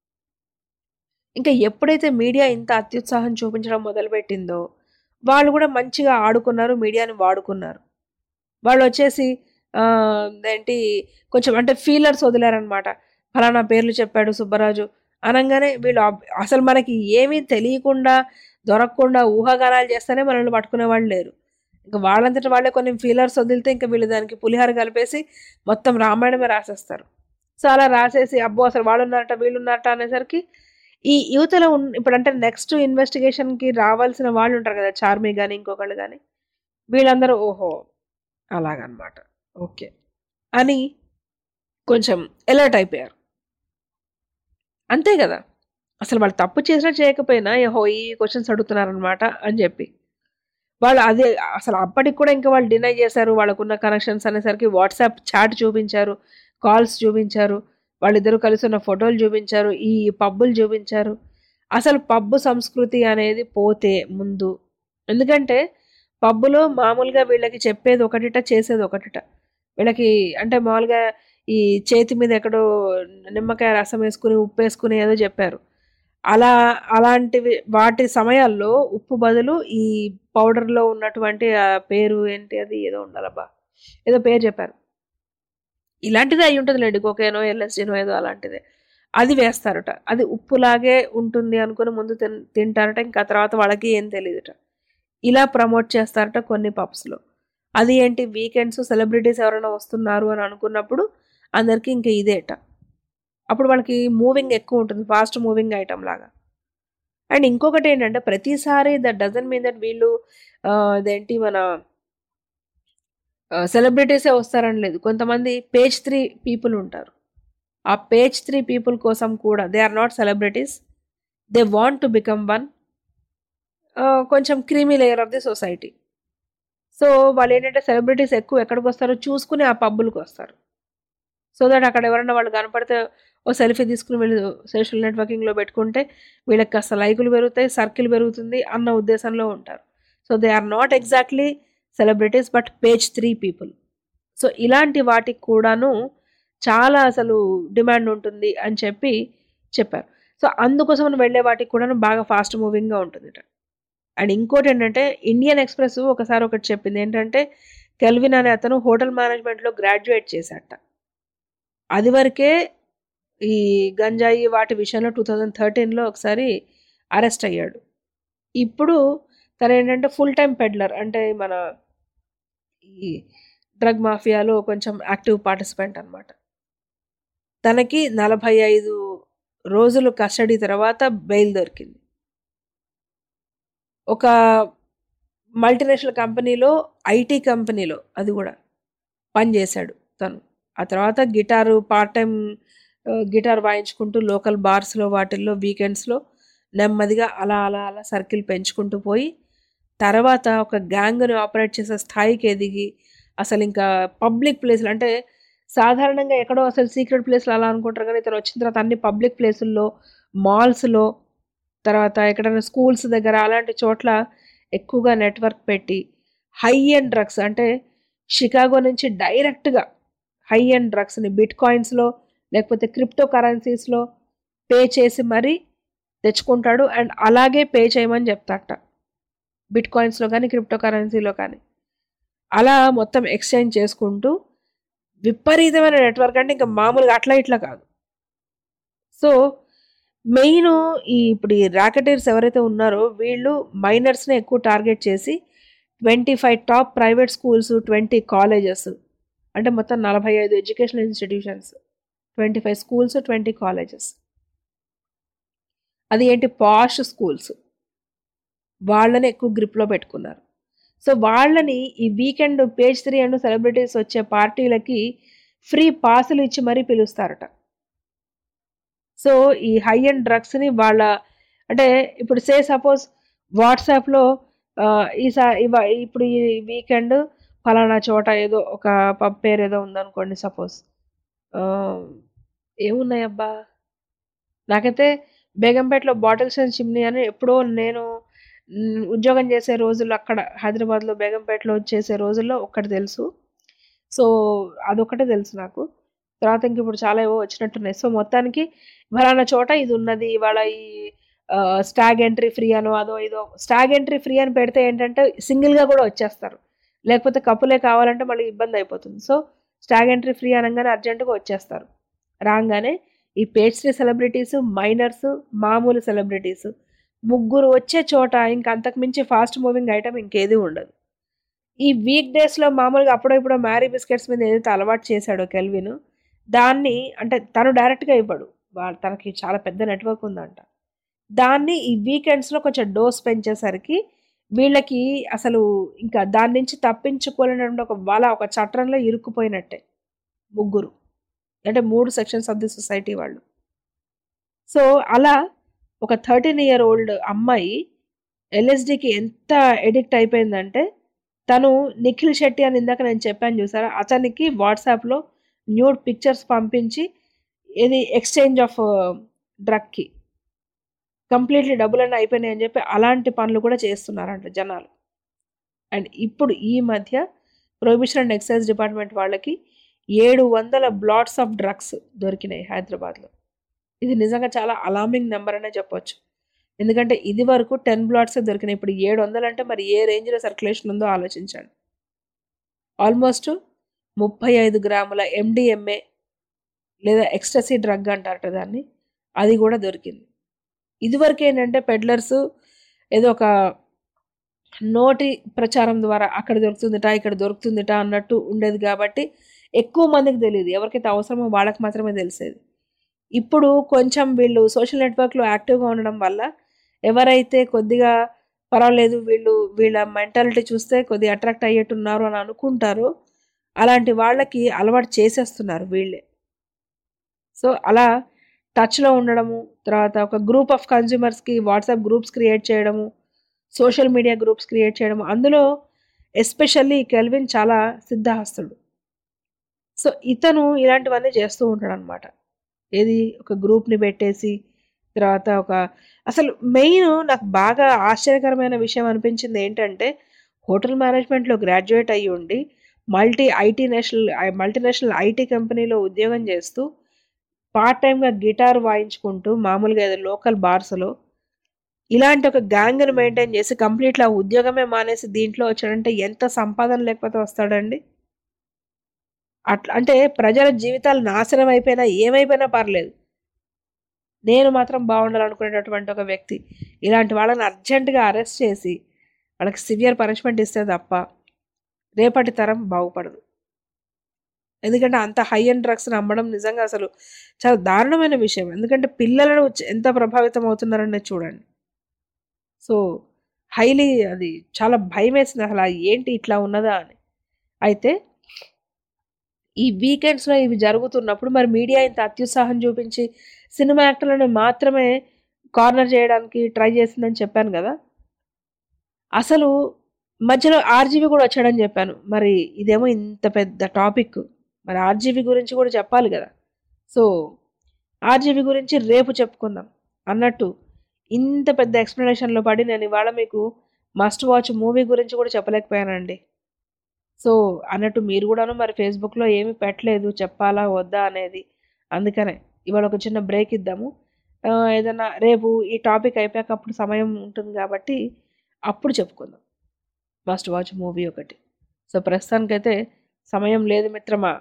ఇంకా ఎప్పుడైతే మీడియా ఇంత అత్యుత్సాహం చూపించడం మొదలుపెట్టిందో వాళ్ళు కూడా మంచిగా ఆడుకున్నారు మీడియాని వాడుకున్నారు వాళ్ళు వచ్చేసి ఆ, ఏంటి కొంచెం అంటే ఫీలర్స్ వదిలారనమాట ఫలానా పేర్లు చెప్పాడు సుబ్బరాజు అనగానే వీళ్ళు అబ్- అసలు మనకి ఏమీ తెలియకుండా దొరకకుండా ఊహాగానాలు చేస్తేనే మనల్ని పట్టుకునే వాళ్ళు లేరు ఇంకా వాళ్ళంతట వాళ్ళే కొన్ని ఫీలర్స్ వదిలితే ఇంకా వీళ్ళు దానికి పులిహార కలిపేసి మొత్తం రామాయణమే రాసేస్తారు సో అలా రాసేసి అబ్బో అసలు వాళ్ళు ఉన్నారట వీళ్ళు ఉన్నారట అనేసరికి ఈ యువతలో ఉన్ ఇప్పుడు అంటే నెక్స్ట్ ఇన్వెస్టిగేషన్కి రావాల్సిన వాళ్ళు ఉంటారు కదా చార్మి కానీ ఇంకొకళ్ళు కానీ వీళ్ళందరూ ఓహో అలాగనమాట ఓకే అని కొంచెం ఎలర్ట్ అయిపోయారు అంతే కదా అసలు వాళ్ళు తప్పు చేసినా చేయకపోయినా యహో ఈ క్వశ్చన్స్ అడుగుతున్నారనమాట అని చెప్పి వాళ్ళు అదే అసలు అప్పటికి కూడా ఇంకా వాళ్ళు డినై చేశారు వాళ్ళకున్న కనెక్షన్స్ అనేసరికి వాట్సాప్ చాట్ చూపించారు కాల్స్ చూపించారు వాళ్ళిద్దరూ కలిసి ఉన్న ఫోటోలు చూపించారు ఈ పబ్బులు చూపించారు అసలు పబ్బు సంస్కృతి అనేది పోతే ముందు ఎందుకంటే పబ్బులో మామూలుగా వీళ్ళకి చెప్పేది ఒకటిట చేసేది ఒకటిట వీళ్ళకి అంటే మామూలుగా ఈ చేతి మీద ఎక్కడో నిమ్మకాయ రసం వేసుకుని ఉప్పు వేసుకుని ఏదో చెప్పారు అలా అలాంటివి వాటి సమయాల్లో ఉప్పు బదులు ఈ పౌడర్లో ఉన్నటువంటి ఆ పేరు ఏంటి అది ఏదో ఉండాలబ్బా ఏదో పేరు చెప్పారు ఇలాంటిదే అయి ఉంటుందిలేండి కోకేనో ఎల్ఎస్డీనో ఏదో అలాంటిదే అది వేస్తారట అది ఉప్పులాగే ఉంటుంది అనుకుని ముందు తిన్ తింటారట ఇంకా తర్వాత వాళ్ళకి ఏం తెలియదుట ఇలా ప్రమోట్ చేస్తారట కొన్ని పబ్స్లో అది ఏంటి వీకెండ్స్ సెలబ్రిటీస్ ఎవరైనా వస్తున్నారు అని అనుకున్నప్పుడు అందరికీ ఇంకా ఇదేట అప్పుడు వాళ్ళకి మూవింగ్ ఎక్కువ ఉంటుంది ఫాస్ట్ మూవింగ్ ఐటమ్ లాగా అండ్ ఇంకొకటి ఏంటంటే ప్రతిసారి దట్ డజన్ మీన్ దట్ వీళ్ళు ఆ, అదేంటి మన సెలబ్రిటీసే వస్తారని లేదు కొంతమంది పేజ్ త్రీ పీపుల్ ఉంటారు ఆ పేజ్ త్రీ పీపుల్ కోసం కూడా they are not celebrities they want to become one కొంచెం creamy layer of the society so వాళ్ళు ఏంటంటే సెలబ్రిటీస్ ఎక్కువ ఎక్కడికి వస్తారో చూసుకుని ఆ పబ్బులకు వస్తారు సో దట్ అక్కడ ఎవరైనా వాళ్ళు కనపడితే ఓ సెల్ఫీ తీసుకుని వీళ్ళు సోషల్ నెట్వర్కింగ్లో పెట్టుకుంటే వీళ్ళకి కాస్త లైకులు పెరుగుతాయి సర్కిల్ పెరుగుతుంది అన్న ఉద్దేశంలో ఉంటారు so they are not exactly celebrities but page three people so ఇలాంటి వాటికి కూడాను చాలా అసలు డిమాండ్ ఉంటుంది అని చెప్పి చెప్పారు సో అందుకోసం వెళ్ళే వాటికి కూడా బాగా ఫాస్ట్ మూవింగ్గా ఉంటుంది అండ్ ఇంకోటి ఏంటంటే ఇండియన్ ఎక్స్ప్రెస్ ఒకసారి ఒకటి చెప్పింది ఏంటంటే కెల్విన్ అనే అతను హోటల్ మేనేజ్మెంట్లో గ్రాడ్యుయేట్ చేశాట అది వరకే ఈ గంజాయి వాటి విషయంలో టూ థౌజండ్ థర్టీన్లో ఒకసారి అరెస్ట్ అయ్యాడు ఇప్పుడు తను ఏంటంటే ఫుల్ టైం పెడ్లర్ అంటే మన ఈ డ్రగ్ మాఫియాలో కొంచెం యాక్టివ్ పార్టిసిపెంట్ అనమాట తనకి నలభై ఐదు రోజులు కస్టడీ తర్వాత బెయిల్ దొరికింది ఒక మల్టీనేషనల్ కంపెనీలో ఐటీ కంపెనీలో అది కూడా పనిచేశాడు తను ఆ తర్వాత గిటారు పార్ట్ టైం గిటార్ వాయించుకుంటూ లోకల్ బార్స్లో వాటిల్లో వీకెండ్స్లో నెమ్మదిగా అలా అలా అలా సర్కిల్ పెంచుకుంటూ పోయి తర్వాత ఒక గ్యాంగ్ని ఆపరేట్ చేసే స్థాయికి ఎదిగి అసలు ఇంకా పబ్లిక్ ప్లేస్లు అంటే సాధారణంగా ఎక్కడో అసలు సీక్రెట్ ప్లేస్లు అలా అనుకుంటారు కానీ ఇతను వచ్చిన తర్వాత అన్ని పబ్లిక్ ప్లేసుల్లో మాల్స్లో తర్వాత ఎక్కడైనా స్కూల్స్ దగ్గర అలాంటి చోట్ల ఎక్కువగా నెట్వర్క్ పెట్టి హై అండ్ డ్రగ్స్ అంటే షికాగో నుంచి డైరెక్ట్గా హై అండ్ డ్రగ్స్ని బిట్ కాయిన్స్లో లేకపోతే క్రిప్టో కరెన్సీస్లో పే చేసి మరీ తెచ్చుకుంటాడు అండ్ అలాగే పే చేయమని చెప్తాట బిట్ కాయిన్స్లో కానీ క్రిప్టో కరెన్సీలో కానీ అలా మొత్తం ఎక్స్చేంజ్ చేసుకుంటూ విపరీతమైన నెట్వర్క్ అంటే ఇంకా మామూలుగా అట్లా ఇట్లా కాదు సో మెయిన్ ఈ ఇప్పుడు ఈ ర్యాకెటర్స్ ఎవరైతే ఉన్నారో వీళ్ళు మైనర్స్ని ఎక్కువ టార్గెట్ చేసి twenty five top private schools twenty colleges అంటే మొత్తం నలభై ఐదు educational institutions twenty five schools twenty colleges అది ఏంటి పాష్ స్కూల్స్ వాళ్ళని ఎక్కువ గ్రిప్లో పెట్టుకున్నారు సో వాళ్ళని ఈ weekend page three and celebrities వచ్చే పార్టీలకి ఫ్రీ పాసులు ఇచ్చి మరీ పిలుస్తారట సో ఈ హై అండ్ డ్రగ్స్ని వాళ్ళ అంటే ఇప్పుడు సే సపోజ్ వాట్సాప్లో ఈసా ఇవ ఇప్పుడు ఈ వీకెండ్ ఫలానా చోట ఏదో ఒక పబ్ పేరు ఏదో ఉందనుకోండి సపోజ్ ఏమున్నాయి అబ్బా నాకైతే బేగంపేటలో బాటిల్స్ అండ్ చిమ్నీ అని ఎప్పుడో నేను మ్, ఉద్యోగం చేసే రోజుల్లో అక్కడ హైదరాబాద్లో బేగంపేటలో చేసే రోజుల్లో ఒక్కటి తెలుసు సో అదొక్కటే తెలుసు నాకు తర్వాత ఇంక ఇప్పుడు చాలా ఏవో వచ్చినట్టున్నాయి సో మొత్తానికి ఫలానా చోట ఇది ఉన్నది ఇవాళ ఈ స్టాగ్ ఎంట్రీ ఫ్రీ అనో అదో ఇదో స్టాగ్ ఎంట్రీ ఫ్రీ అని పెడితే ఏంటంటే సింగిల్గా కూడా వచ్చేస్తారు లేకపోతే కప్పులే కావాలంటే మళ్ళీ ఇబ్బంది అయిపోతుంది సో స్టాగ్ ఎంట్రీ ఫ్రీ అనగానే అర్జెంటుగా వచ్చేస్తారు రాగానే ఈ పేస్ట్రీ సెలబ్రిటీస్ మైనర్స్ మామూలు సెలబ్రిటీస్ ముగ్గురు వచ్చే చోట ఇంక అంతకు మించి ఫాస్ట్ మూవింగ్ ఐటమ్ ఇంకేది ఉండదు ఈ వీక్ డేస్లో మామూలుగా అప్పుడో ఇప్పుడు మ్యారీ బిస్కెట్స్ మీద ఏదైతే అలవాటు చేశాడో కెల్విన్ దాన్ని అంటే తను డైరెక్ట్గా ఇవ్వడు వాళ్ళ తనకి చాలా పెద్ద నెట్వర్క్ ఉందంట దాన్ని ఈ వీకెండ్స్లో కొంచెం డోస్ పెంచేసరికి వీళ్ళకి అసలు ఇంకా దాని నుంచి తప్పించుకోలేనటువంటి ఒక వల ఒక చట్రంలో ఇరుక్కుపోయినట్టే ముగ్గురు అంటే మూడు సెక్షన్స్ ఆఫ్ ది సొసైటీ వాళ్ళు సో అలా ఒక థర్టీన్ ఇయర్ ఓల్డ్ అమ్మాయి ఎల్ఎస్డికి ఎంత ఎడిక్ట్ అయిపోయిందంటే తను నిఖిల్ శెట్టి అని ఇందాక నేను చెప్పాను చూసారా అతనికి వాట్సాప్లో న్యూడ్ పిక్చర్స్ పంపించి ఇది ఎక్స్చేంజ్ ఆఫ్ డ్రగ్కి కంప్లీట్లీ డబ్బులన్నీ అయిపోయినాయి అని చెప్పి అలాంటి పనులు కూడా చేస్తున్నారంట జనాలు అండ్ ఇప్పుడు ఈ మధ్య ప్రొహిబిషన్ అండ్ ఎక్సైజ్ డిపార్ట్మెంట్ వాళ్ళకి ఏడు వందల బ్లాట్స్ ఆఫ్ డ్రగ్స్ దొరికినాయి హైదరాబాద్లో ఇది నిజంగా చాలా అలామింగ్ నెంబర్ అనే చెప్పొచ్చు ఎందుకంటే ఇది వరకు టెన్ బ్లాట్స్ దొరికినాయి ఇప్పుడు ఏడు వందలు అంటే మరి ఏ రేంజ్లో సర్క్యులేషన్ ఉందో ఆలోచించండి ఆల్మోస్ట్ ముప్పై ఐదు గ్రాముల ఎండిఎంఏ లేదా ఎక్స్టసీ డ్రగ్ అంటారట దాన్ని అది కూడా దొరికింది ఇదివరకు ఏంటంటే పెడ్లర్స్ ఏదో ఒక నోటి ప్రచారం ద్వారా అక్కడ దొరుకుతుందిట ఇక్కడ దొరుకుతుందిట అన్నట్టు ఉండేది కాబట్టి ఎక్కువ మందికి తెలియదు ఎవరికైతే అవసరమో వాళ్ళకి మాత్రమే తెలిసేది ఇప్పుడు కొంచెం వీళ్ళు సోషల్ నెట్వర్క్లో యాక్టివ్గా ఉండడం వల్ల ఎవరైతే కొద్దిగా పర్వాలేదు వీళ్ళు వీళ్ళ మెంటాలిటీ చూస్తే కొద్దిగా అట్రాక్ట్ అయ్యేట్టున్నారు అని అనుకుంటారో అలాంటి వాళ్ళకి అలవాటు చేసేస్తున్నారు వీళ్ళే సో అలా టచ్లో ఉండడము తర్వాత ఒక గ్రూప్ ఆఫ్ కన్జ్యూమర్స్కి వాట్సాప్ గ్రూప్స్ క్రియేట్ చేయడము సోషల్ మీడియా గ్రూప్స్ క్రియేట్ చేయడము అందులో ఎస్పెషల్లీ కెల్విన్ చాలా సిద్ధహస్తుడు సో ఇతను ఇలాంటివన్నీ చేస్తూ ఉంటాడు అనమాట ఏది ఒక గ్రూప్ని పెట్టేసి తర్వాత ఒక అసలు మెయిన్ నాకు బాగా ఆశ్చర్యకరమైన విషయం అనిపించింది ఏంటంటే హోటల్ మేనేజ్మెంట్లో గ్రాడ్యుయేట్ అయ్యి ఉండి multi IT national multinational IT కంపెనీలో ఉద్యోగం చేస్తూ పార్ట్ టైంగా గిటార్ వాయించుకుంటూ మామూలుగా ఏదో లోకల్ బార్స్లో ఇలాంటి ఒక గ్యాంగ్ని మెయింటైన్ చేసి కంప్లీట్గా ఉద్యోగమే మానేసి దీంట్లో వచ్చాడంటే ఎంత సంపాదన లేకపోతే వస్తాడండి అట్లా అంటే ప్రజల జీవితాలు నాశనం అయిపోయినా ఏమైపోయినా పర్లేదు నేను మాత్రం బాగుండాలనుకునేటటువంటి ఒక వ్యక్తి ఇలాంటి వాళ్ళని అర్జెంటుగా అరెస్ట్ చేసి వాళ్ళకి సివియర్ పనిష్మెంట్ ఇస్తే తప్ప రేపటి తరం బాగుపడదు ఎందుకంటే అంత హై అండ్ డ్రగ్స్ని అమ్మడం నిజంగా అసలు చాలా దారుణమైన విషయం ఎందుకంటే పిల్లలను ఎంత ప్రభావితం అవుతున్నారనేది చూడండి సో హైలీ అది చాలా భయం వేసింది అసలు అది ఏంటి ఇట్లా ఉన్నదా అని అయితే ఈ వీకెండ్స్లో ఇవి జరుగుతున్నప్పుడు మరి మీడియా ఇంత అత్యుత్సాహం చూపించి సినిమా యాక్టర్లను మాత్రమే కార్నర్ చేయడానికి ట్రై చేసిందని చెప్పాను కదా అసలు మధ్యలో ఆర్జీవి కూడా వచ్చాడని చెప్పాను మరి ఇదేమో ఇంత పెద్ద టాపిక్ మరి ఆర్జీవి గురించి కూడా చెప్పాలి కదా సో ఆర్జీవి గురించి రేపు చెప్పుకుందాం అన్నట్టు ఇంత పెద్ద ఎక్స్ప్లెనేషన్లో పడి నేను ఇవాళ మీకు మస్ట్ వాచ్ మూవీ గురించి కూడా చెప్పలేకపోయానండి సో అన్నట్టు మీరు కూడాను మరి ఫేస్బుక్లో ఏమీ పెట్టలేదు చెప్పాలా వద్దా అనేది అందుకనే ఇవాళ ఒక చిన్న బ్రేక్ ఇద్దాము ఆ, ఏదైనా రేపు ఈ టాపిక్ అయిపోయాక అప్పుడు సమయం ఉంటుంది కాబట్టి అప్పుడు చెప్పుకుందాం మస్ట్ వాచ్ మూవీ ఒకటి సో ప్రస్తుతానికైతే సమయం లేదు మిత్రమా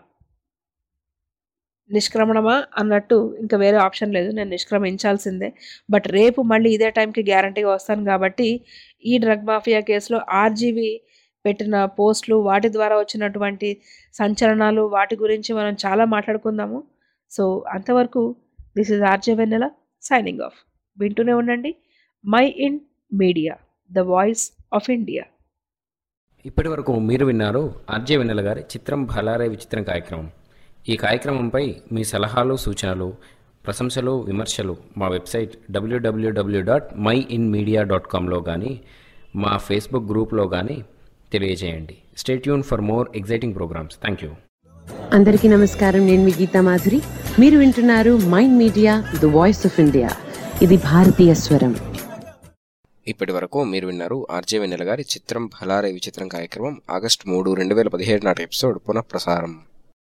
నిష్క్రమణమా అన్నట్టు ఇంకా వేరే ఆప్షన్ లేదు నేను నిష్క్రమించాల్సిందే బట్ రేపు మళ్ళీ ఇదే టైంకి గ్యారంటీగా వస్తాను కాబట్టి ఈ డ్రగ్ మాఫియా కేసులో ఆర్జీవి పెట్టిన పోస్టులు వాటి ద్వారా వచ్చినటువంటి సంచలనాలు వాటి గురించి మనం చాలా మాట్లాడుకుందాము సో అంతవరకు this is RJ Vennela signing off వింటూనే ఉండండి Mind Media the voice of India ఇప్పటి వరకు మీరు విన్నారు ఆర్జే వెన్నెల గారి చిత్రం భలారే విచిత్రం కార్యక్రమం ఈ కార్యక్రమంపై మీ సలహాలు సూచనలు ప్రశంసలు విమర్శలు మా website W W W dot Mind Media dot కామ్లో కానీ మా ఫేస్బుక్ గ్రూప్లో కానీ తెలియజేయండి stay tune for more exciting programmes thank you అందరికీ నమస్కారం నేను మీ గీతా మాధురి మీరు వింటున్నారు mind media the voice of India ఇది భారతీయ స్వరం ఇప్పటి వరకు మీరు విన్నారు ఆర్జే వెన్నెల గారి చిత్రం భలారే విచిత్రం కార్యక్రమం ఆగస్టు మూడు రెండు వేల పదిహేడు నాటి ఎపిసోడ్ పునఃప్రసారం